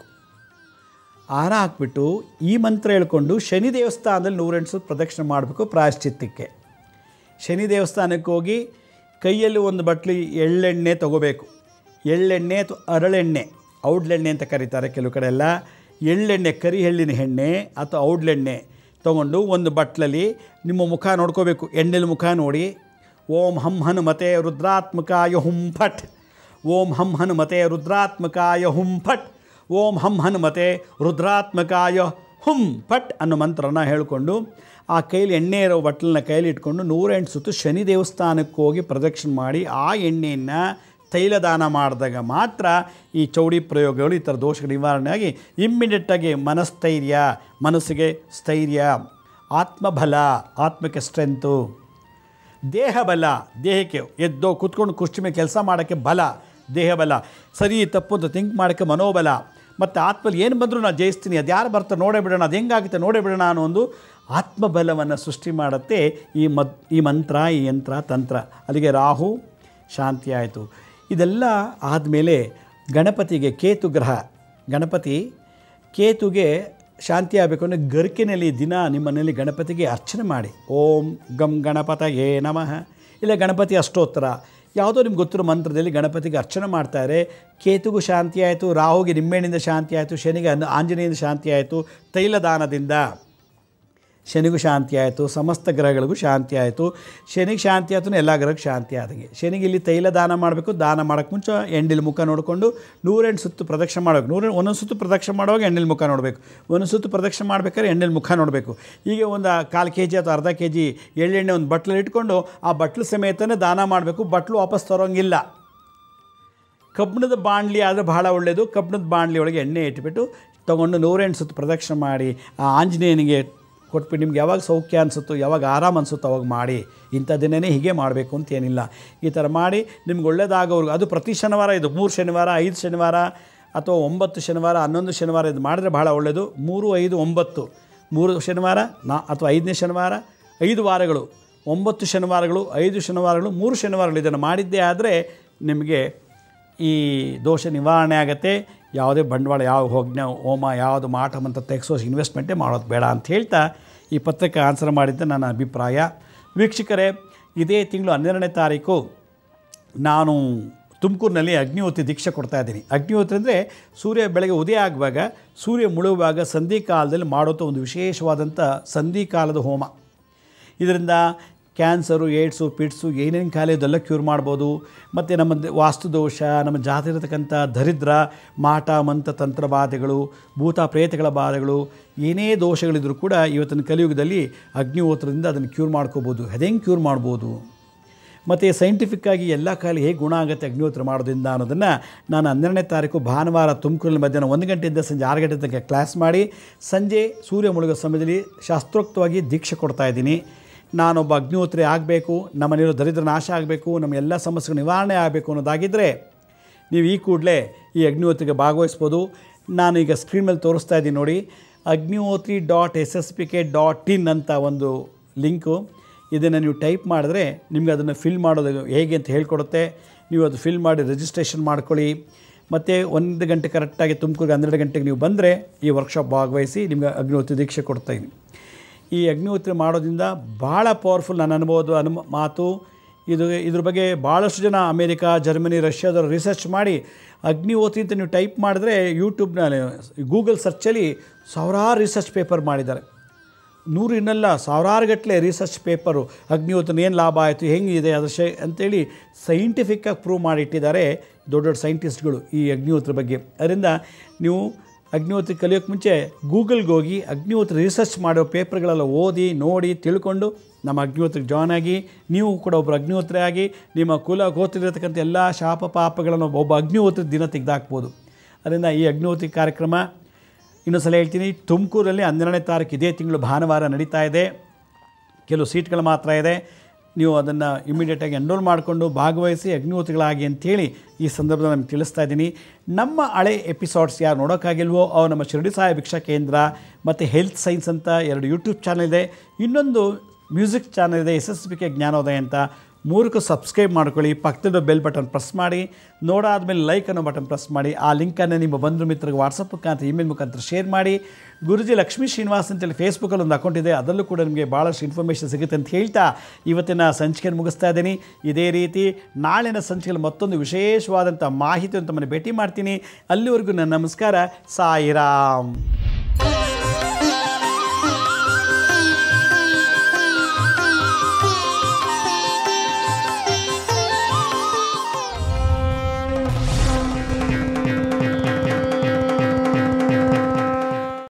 S1: ಹಾರ ಹಾಕ್ಬಿಟ್ಟು ಈ ಮಂತ್ರ ಹೇಳ್ಕೊಂಡು ಶನಿ ದೇವಸ್ಥಾನದಲ್ಲಿ ನೂರೆಂಟು ಸುತ್ತು ಪ್ರದಕ್ಷಿಣೆ ಮಾಡಬೇಕು ಪ್ರಾಯಶ್ಚಿತ್ತಕ್ಕೆ ಶನಿ ದೇವಸ್ಥಾನಕ್ಕೆ ಹೋಗಿ ಕೈಯಲ್ಲಿ ಒಂದು ಬಟ್ಲಿ ಎಳ್ಳೆಣ್ಣೆ ತಗೋಬೇಕು ಎಳ್ಳೆಣ್ಣೆ ಅಥವಾ ಅರಳೆಣ್ಣೆ ಔಡ್ಲೆಣ್ಣೆ ಅಂತ ಕರೀತಾರೆ ಕೆಲವು ಕಡೆ ಎಲ್ಲ ಎಳ್ಳೆಣ್ಣೆ ಕರಿ ಎಳ್ಳಿನ ಎಣ್ಣೆ ಅಥವಾ ಔಡ್ಲೆಣ್ಣೆ ತೊಗೊಂಡು ಒಂದು ಬಟ್ಲಲ್ಲಿ ನಿಮ್ಮ ಮುಖ ನೋಡ್ಕೋಬೇಕು ಎಣ್ಣೆಲಿ ಮುಖ ನೋಡಿ ಓಂ ಹಂ ಹನುಮತೆ ರುದ್ರಾತ್ಮಕಾಯ ಹುಂ ಫಟ್ ಓಂ ಹಂ ಹನುಮತೆ ರುದ್ರಾತ್ಮಕಾಯ ಹುಂ ಫಟ್ ಓಂ ಹಂ ಹನುಮತೆ ರುದ್ರಾತ್ಮಕಾಯ ಹುಂ ಫಟ್ ಅನ್ನೋ ಮಂತ್ರನ ಹೇಳಿಕೊಂಡು ಆ ಕೈಲಿ ಎಣ್ಣೆ ಇರೋ ಬಟ್ಲನ್ನ ಕೈಲಿ ಇಟ್ಕೊಂಡು ನೂರೆಂಟು ಸುತ್ತು ಶನಿ ದೇವಸ್ಥಾನಕ್ಕೆ ಹೋಗಿ ಪ್ರದಕ್ಷಿಣೆ ಮಾಡಿ ಆ ಎಣ್ಣೆಯನ್ನು ತೈಲದಾನ ಮಾಡಿದಾಗ ಮಾತ್ರ ಈ ಚೌಡಿ ಪ್ರಯೋಗಗಳು ಈ ಥರ ದೋಷಗಳ ನಿವಾರಣೆಯಾಗಿ ಇಮ್ಮಿಡಿಯೇಟಾಗಿ ಮನಸ್ಥೈರ್ಯ ಮನಸ್ಸಿಗೆ ಸ್ಥೈರ್ಯ ಆತ್ಮಬಲ ಆತ್ಮಕ್ಕೆ ಸ್ಟ್ರೆಂತು ದೇಹ ಬಲ ದೇಹಕ್ಕೆ ಎದ್ದೋ ಕೂತ್ಕೊಂಡು ಕುರ್ಚಿ ಮೇಲೆ ಕೆಲಸ ಮಾಡೋಕ್ಕೆ ಬಲ ದೇಹ ಬಲ ಸರಿ ತಪ್ಪು ಅಂತ ಥಿಂಕ್ ಮಾಡೋಕ್ಕೆ ಮನೋಬಲ ಮತ್ತು ಆತ್ಮಲ್ಲಿ ಏನು ಬಂದರೂ ನಾನು ಜಯಿಸ್ತೀನಿ ಅದು ಯಾರು ಬರ್ತಾರೆ ನೋಡೇ ಬಿಡೋಣ ಅದು ಹೆಂಗಾಗುತ್ತೆ ನೋಡೇ ಬಿಡೋಣ ಅನ್ನೋ ಒಂದು ಆತ್ಮಬಲವನ್ನು ಸೃಷ್ಟಿ ಮಾಡುತ್ತೆ ಈ ಮದ್ ಈ ಮಂತ್ರ ಈ ಯಂತ್ರ ತಂತ್ರ ಅಲ್ಲಿಗೆ ರಾಹು ಶಾಂತಿ ಆಯಿತು ಇದೆಲ್ಲ ಆದಮೇಲೆ ಗಣಪತಿಗೆ ಕೇತು ಗ್ರಹ ಗಣಪತಿ ಕೇತುಗೆ ಶಾಂತಿ ಆಗಬೇಕು ಅಂದರೆ ಗರಿಕೆನಲ್ಲಿ ದಿನ ನಿಮ್ಮನೇಲಿ ಗಣಪತಿಗೆ ಅರ್ಚನೆ ಮಾಡಿ ಓಂ ಗಂ ಗಣಪತಯೇ ನಮಃ ಇಲ್ಲ ಗಣಪತಿ ಅಷ್ಟೋತ್ತರ ಯಾವುದೋ ನಿಮ್ಗೆ ಗೊತ್ತಿರೋ ಮಂತ್ರದಲ್ಲಿ ಗಣಪತಿಗೆ ಅರ್ಚನೆ ಮಾಡ್ತಾರೆ ಕೇತುಗೂ ಶಾಂತಿ ಆಯಿತು ರಾಹುಗೆ ನಿಂಬೆಹಣ್ಣಿಂದ ಶಾಂತಿ ಆಯಿತು ಶನಿಗೆ ಅನ್ನ- ಆಂಜನೇಯನ ಶಾಂತಿ ಆಯಿತು ತೈಲದಾನದಿಂದ ಶನಿಗೂ ಶಾಂತಿ ಆಯಿತು ಸಮಸ್ತ ಗ್ರಹಗಳಿಗೂ ಶಾಂತಿ ಆಯಿತು ಶನಿಗೆ ಶಾಂತಿ ಆಯ್ತು ಎಲ್ಲ ಗ್ರಹಕ್ಕೆ ಶಾಂತಿ ಆದಂಗೆ ಶನಿಗೆ ಇಲ್ಲಿ ತೈಲ ದಾನ ಮಾಡಬೇಕು ದಾನ ಮಾಡೋಕ್ಕೆ ಮುಂಚೆ ಎಣ್ಣೆಲಿ ಮುಖ ನೋಡಿಕೊಂಡು ನೂರೆಂಟು ಸುತ್ತು ಪ್ರದಕ್ಷಿಣೆ ಮಾಡಬೇಕು ನೂರ ಒಂದೊಂದು ಸುತ್ತು ಪ್ರದಕ್ಷಿಣೆ ಮಾಡುವಾಗ ಎಣ್ಣೆಲಿ ಮುಖ ನೋಡಬೇಕು ಒಂದೊಂದು ಸುತ್ತು ಪ್ರದಕ್ಷಿಣೆ ಮಾಡ್ಬೇಕಾದ್ರೆ ಎಣ್ಣೆಲಿ ಮುಖ ನೋಡಬೇಕು ಹೀಗೆ ಒಂದು ಕಾಲು ಕೆ ಜಿ ಅಥವಾ ಅರ್ಧ ಕೆ ಜಿ ಎಳ್ಳೆಣ್ಣೆ ಒಂದು ಬಟ್ಲಲ್ಲಿ ಇಟ್ಕೊಂಡು ಆ ಬಟ್ಲು ಸಮೇತನೇ ದಾನ ಮಾಡಬೇಕು ಬಟ್ಲು ವಾಪಸ್ ತರೋಂಗಿಲ್ಲ ಕಬ್ಬಿಣದ ಬಾಣಲಿ ಆದರೆ ಬಹಳ ಒಳ್ಳೆಯದು ಕಬ್ಬಿಣದ ಬಾಣಲಿ ಒಳಗೆ ಎಣ್ಣೆ ಇಟ್ಬಿಟ್ಟು ತೊಗೊಂಡು ನೂರೆಂಟು ಸುತ್ತು ಪ್ರದಕ್ಷಿಣೆ ಮಾಡಿ ಆ ಆಂಜನೇಯನಿಗೆ ಕೊಟ್ಬಿಟ್ಟು ನಿಮ್ಗೆ ಯಾವಾಗ ಸೌಖ್ಯ ಅನಿಸುತ್ತೋ ಯಾವಾಗ ಆರಾಮ ಅನಿಸುತ್ತೋ ಅವಾಗ ಮಾಡಿ ಇಂಥ ದಿನವೇ ಹೀಗೆ ಮಾಡಬೇಕು ಅಂತ ಏನಿಲ್ಲ ಈ ಥರ ಮಾಡಿ ನಿಮ್ಗೆ ಒಳ್ಳೇದಾಗೋರ್ಗು ಅದು ಪ್ರತಿ ಶನಿವಾರ ಇದು ಮೂರು ಶನಿವಾರ ಐದು ಶನಿವಾರ ಅಥವಾ ಒಂಬತ್ತು ಶನಿವಾರ ಹನ್ನೊಂದು ಶನಿವಾರ ಇದು ಮಾಡಿದ್ರೆ ಬಹಳ ಒಳ್ಳೆಯದು ಮೂರು ಐದು ಒಂಬತ್ತು ಮೂರು ಶನಿವಾರ ನಾ ಅಥವಾ ಐದನೇ ಶನಿವಾರ ಐದು ವಾರಗಳು ಒಂಬತ್ತು ಶನಿವಾರಗಳು ಐದು ಶನಿವಾರಗಳು ಮೂರು ಶನಿವಾರಗಳು ಇದನ್ನು ಮಾಡಿದ್ದೇ ಆದರೆ ನಿಮಗೆ ಈ ದೋಷ ನಿವಾರಣೆ ಆಗುತ್ತೆ ಯಾವುದೇ ಬಂಡವಾಳ ಯಾವ ಹೋಗ್ನ ಹೋಮ ಯಾವುದು ಮಾಟ ಅಂತ ತೆಗೆಸೋ ಇನ್ವೆಸ್ಟ್ಮೆಂಟೇ ಮಾಡೋದು ಬೇಡ ಅಂತ ಹೇಳ್ತಾ ಈ ಪತ್ರಕ್ಕೆ ಆನ್ಸರ್ ಮಾಡಿದ್ದೆ ನನ್ನ ಅಭಿಪ್ರಾಯ ವೀಕ್ಷಕರೇ ಇದೇ ತಿಂಗಳು ಹನ್ನೆರಡನೇ ತಾರೀಕು ನಾನು ತುಮಕೂರಿನಲ್ಲಿ ಅಗ್ನಿಹೋತ್ರಿ ದೀಕ್ಷೆ ಕೊಡ್ತಾ ಇದ್ದೀನಿ ಅಗ್ನಿಹೋತ್ರಿ ಅಂದರೆ ಸೂರ್ಯ ಬೆಳಗ್ಗೆ ಉದಯ ಆಗುವಾಗ ಸೂರ್ಯ ಮುಳುಗುವಾಗ ಸಂಧಿ ಕಾಲದಲ್ಲಿ ಮಾಡೋಂಥ ಒಂದು ವಿಶೇಷವಾದಂಥ ಸಂಧಿ ಕಾಲದ ಹೋಮ ಇದರಿಂದ ಕ್ಯಾನ್ಸರು ಏಡ್ಸು ಪಿಟ್ಸು ಏನೇನು ಕಾಯಿಲೆ ಇದೆಲ್ಲ ಕ್ಯೂರ್ ಮಾಡ್ಬೋದು ಮತ್ತು ನಮ್ಮ ದ- ವಾಸ್ತುದೋಷ ನಮ್ಮ ಜಾತಿ ಇರತಕ್ಕಂಥ ದರಿದ್ರ ಮಾಟ ಮಂತ್ರ ತಂತ್ರ ಬಾಧೆಗಳು ಭೂತ ಪ್ರೇತಗಳ ಬಾಧೆಗಳು ಏನೇ ದೋಷಗಳಿದ್ರೂ ಕೂಡ ಇವತ್ತಿನ ಕಲಿಯುಗದಲ್ಲಿ ಅಗ್ನಿಹೋತ್ರದಿಂದ ಅದನ್ನು ಕ್ಯೂರ್ ಮಾಡ್ಕೋಬೋದು ಹೆಂಗೆ ಕ್ಯೂರ್ ಮಾಡ್ಬೋದು ಮತ್ತು ಸೈಂಟಿಫಿಕ್ಕಾಗಿ ಎಲ್ಲ ಕಾಯಿಲೆ ಹೇಗೆ ಗುಣ ಆಗುತ್ತೆ ಅಗ್ನಿಹೋತ್ರ ಮಾಡೋದ್ರಿಂದ ಅನ್ನೋದನ್ನು ನಾನು ಹನ್ನೆರಡನೇ ತಾರೀಕು ಭಾನುವಾರ ತುಮಕೂರಲ್ಲಿ ಮಧ್ಯಾಹ್ನ ಒಂದು ಗಂಟೆಯಿಂದ ಸಂಜೆ ಆರು ಗಂಟೆ ತನಕ ಕ್ಲಾಸ್ ಮಾಡಿ ಸಂಜೆ ಸೂರ್ಯ ಮುಳುಗೋ ಸಮಯದಲ್ಲಿ ಶಾಸ್ತ್ರೋಕ್ತವಾಗಿ ದೀಕ್ಷೆ ಕೊಡ್ತಾ ಇದ್ದೀನಿ ನಾನೊಬ್ಬ ಅಗ್ನಿಹೋತ್ರಿ ಆಗಬೇಕು ನಮ್ಮ ಮನೆಯಲ್ಲೂ ದರಿದ್ರ ನಾಶ ಆಗಬೇಕು ನಮ್ಮ ಎಲ್ಲ ಸಮಸ್ಯೆಗಳು ನಿವಾರಣೆ ಆಗಬೇಕು ಅನ್ನೋದಾಗಿದ್ದರೆ ನೀವು ಈ ಕೂಡಲೇ ಈ ಅಗ್ನಿಹೋತ್ರಿಗೆ ಭಾಗವಹಿಸ್ಬೋದು ನಾನು ಈಗ ಸ್ಕ್ರೀನ್ ಮೇಲೆ ತೋರಿಸ್ತಾ ಇದ್ದೀನಿ ನೋಡಿ Agnihotri dot S S P K dot in ಅಂತ ಒಂದು ಲಿಂಕು ಇದನ್ನು ನೀವು ಟೈಪ್ ಮಾಡಿದ್ರೆ ನಿಮಗೆ ಅದನ್ನು ಫಿಲ್ ಮಾಡೋದು ಹೇಗೆ ಅಂತ ಹೇಳ್ಕೊಡುತ್ತೆ ನೀವು ಅದು ಫಿಲ್ ಮಾಡಿ ರಿಜಿಸ್ಟ್ರೇಷನ್ ಮಾಡ್ಕೊಳ್ಳಿ ಮತ್ತು ಒಂದು ಗಂಟೆ ಕರೆಕ್ಟಾಗಿ ತುಮಕೂರಿಗೆ ಹನ್ನೆರಡು ಗಂಟೆಗೆ ನೀವು ಬಂದರೆ ಈ ವರ್ಕ್ಶಾಪ್ ಭಾಗವಹಿಸಿ ನಿಮ್ಗೆ ಅಗ್ನಿಹೋತ್ರಿ ದೀಕ್ಷೆ ಕೊಡ್ತಾಯಿದ್ದೀನಿ ಈ ಅಗ್ನಿಹೋತ್ರಿ ಮಾಡೋದ್ರಿಂದ ಭಾಳ ಪವರ್ಫುಲ್ ನನ್ನ ಅನುಭವದ ಅನು ಮಾತು ಇದು ಇದ್ರ ಬಗ್ಗೆ ಭಾಳಷ್ಟು ಜನ ಅಮೇರಿಕಾ ಜರ್ಮನಿ ರಷ್ಯಾದವರು ರಿಸರ್ಚ್ ಮಾಡಿ ಅಗ್ನಿಹೋತ್ರಿ ಅಂತ ನೀವು ಟೈಪ್ ಮಾಡಿದ್ರೆ ಯೂಟ್ಯೂಬ್ನಲ್ಲಿ ಗೂಗಲ್ ಸರ್ಚಲ್ಲಿ ಸಾವಿರಾರು ರಿಸರ್ಚ್ ಪೇಪರ್ ಮಾಡಿದ್ದಾರೆ ನೂರು ಇನ್ನಲ್ಲ ಸಾವಿರಾರು ಗಟ್ಟಲೆ ರಿಸರ್ಚ್ ಪೇಪರು ಅಗ್ನಿಹೋತ್ರನ ಏನು ಲಾಭ ಆಯಿತು ಹೆಂಗಿದೆ ಅದ್ರ ಶೇ ಅಂತೇಳಿ ಸೈಂಟಿಫಿಕ್ಕಾಗಿ ಪ್ರೂವ್ ಮಾಡಿಟ್ಟಿದ್ದಾರೆ ದೊಡ್ಡ ದೊಡ್ಡ ಸೈಂಟಿಸ್ಟ್ಗಳು ಈ ಅಗ್ನಿಹೋತ್ರ ಬಗ್ಗೆ ಅದರಿಂದ ನೀವು ಅಗ್ನಿಹೋತ್ರಿ ಕಲಿಯೋಕ್ಕೆ ಮುಂಚೆ ಗೂಗಲ್ಗೆ ಹೋಗಿ ಅಗ್ನಿಹೋತ್ರ ರಿಸರ್ಚ್ ಮಾಡೋ ಪೇಪರ್ಗಳೆಲ್ಲ ಓದಿ ನೋಡಿ ತಿಳ್ಕೊಂಡು ನಮ್ಮ ಅಗ್ನಿಹೋತ್ರಕ್ಕೆ ಜಾಯ್ನ್ ಆಗಿ ನೀವು ಕೂಡ ಒಬ್ಬರು ಅಗ್ನಿಹೋತ್ರಿ ಆಗಿ ನಿಮ್ಮ ಕುಲ ಗೋತ್ರಲಿರತಕ್ಕಂಥ ಎಲ್ಲ ಶಾಪ ಪಾಪಗಳನ್ನು ಒಬ್ಬ ಅಗ್ನಿಹೋತ್ರಿ ದಿನ ತೆಗೆದಾಕ್ಬೋದು ಅದರಿಂದ ಈ ಅಗ್ನಿಹೋತ್ರಿ ಕಾರ್ಯಕ್ರಮ ಇನ್ನೊಂದು ಸಲ ಹೇಳ್ತೀನಿ ತುಮಕೂರಲ್ಲಿ ಹನ್ನೆರಡನೇ ತಾರೀಕು ಇದೇ ತಿಂಗಳು ಭಾನುವಾರ ನಡೀತಾ ಇದೆ ಕೆಲವು ಸೀಟ್ಗಳು ಮಾತ್ರ ಇದೆ ನೀವು ಅದನ್ನು ಇಮಿಡಿಯೇಟಾಗಿ ಎನ್ರೋಲ್ ಮಾಡಿಕೊಂಡು ಭಾಗವಹಿಸಿ ಅಗ್ನಿಹೋತ್ರಿಗಳಾಗಿ ಅಂತೇಳಿ ಈ ಸಂದರ್ಭದಲ್ಲಿ ನಮ್ಗೆ ತಿಳಿಸ್ತಾ ಇದ್ದೀನಿ ನಮ್ಮ ಹಳೆ ಎಪಿಸೋಡ್ಸ್ ಯಾರು ನೋಡೋಕ್ಕಾಗಿಲ್ವೋ ಅವು ನಮ್ಮ ಶಿರಡಿ ಸಾಯಿ ಭಿಕ್ಷಾ ಕೇಂದ್ರ ಮತ್ತು ಹೆಲ್ತ್ ಸೈನ್ಸ್ ಅಂತ ಎರಡು ಯೂಟ್ಯೂಬ್ ಚಾನಲ್ ಇದೆ ಇನ್ನೊಂದು ಮ್ಯೂಸಿಕ್ ಚಾನಲ್ ಇದೆ S S B K Jnanodaya ಅಂತ ಮೂರಕ್ಕೂ ಸಬ್ಸ್ಕ್ರೈಬ್ ಮಾಡ್ಕೊಳ್ಳಿ ಪಕ್ಕದ ಬೆಲ್ ಬಟನ್ ಪ್ರೆಸ್ ಮಾಡಿ ನೋಡಾದ್ಮೇಲೆ ಲೈಕ್ ಅನ್ನೋ ಬಟನ್ ಪ್ರೆಸ್ ಮಾಡಿ ಆ ಲಿಂಕನ್ನು ನಿಮ್ಮ ಬಂಧು ಮಿತ್ರರಿಗೆ ವಾಟ್ಸಪ್ ಮುಖಾಂತರ ಇಮೇಲ್ ಮುಖಾಂತರ ಶೇರ್ ಮಾಡಿ ಗುರುಜಿ ಲಕ್ಷ್ಮೀ ಶ್ರೀನಿವಾಸ್ ಅಂತೇಳಿ ಫೇಸ್ಬುಕ್ಕಲ್ಲಿ ಒಂದು ಅಕೌಂಟ್ ಇದೆ ಅದರಲ್ಲೂ ಕೂಡ ನಿಮಗೆ ಭಾಳಷ್ಟು ಇನ್ಫಾರ್ಮೇಷನ್ ಸಿಗುತ್ತೆ ಅಂತ ಹೇಳ್ತಾ ಇವತ್ತಿನ ಸಂಚಿಕೆಯನ್ನು ಮುಗಿಸ್ತಾ ಇದ್ದೀನಿ ಇದೇ ರೀತಿ ನಾಳಿನ ಸಂಚಿಕೆಯಲ್ಲಿ ಮತ್ತೊಂದು ವಿಶೇಷವಾದಂಥ ಮಾಹಿತಿ ಅಂತ ಮನೆ ಭೇಟಿ ಮಾಡ್ತೀನಿ ಅಲ್ಲಿವರೆಗೂ ನನ್ನ ನಮಸ್ಕಾರ ಸಾಯಿರಾಮ್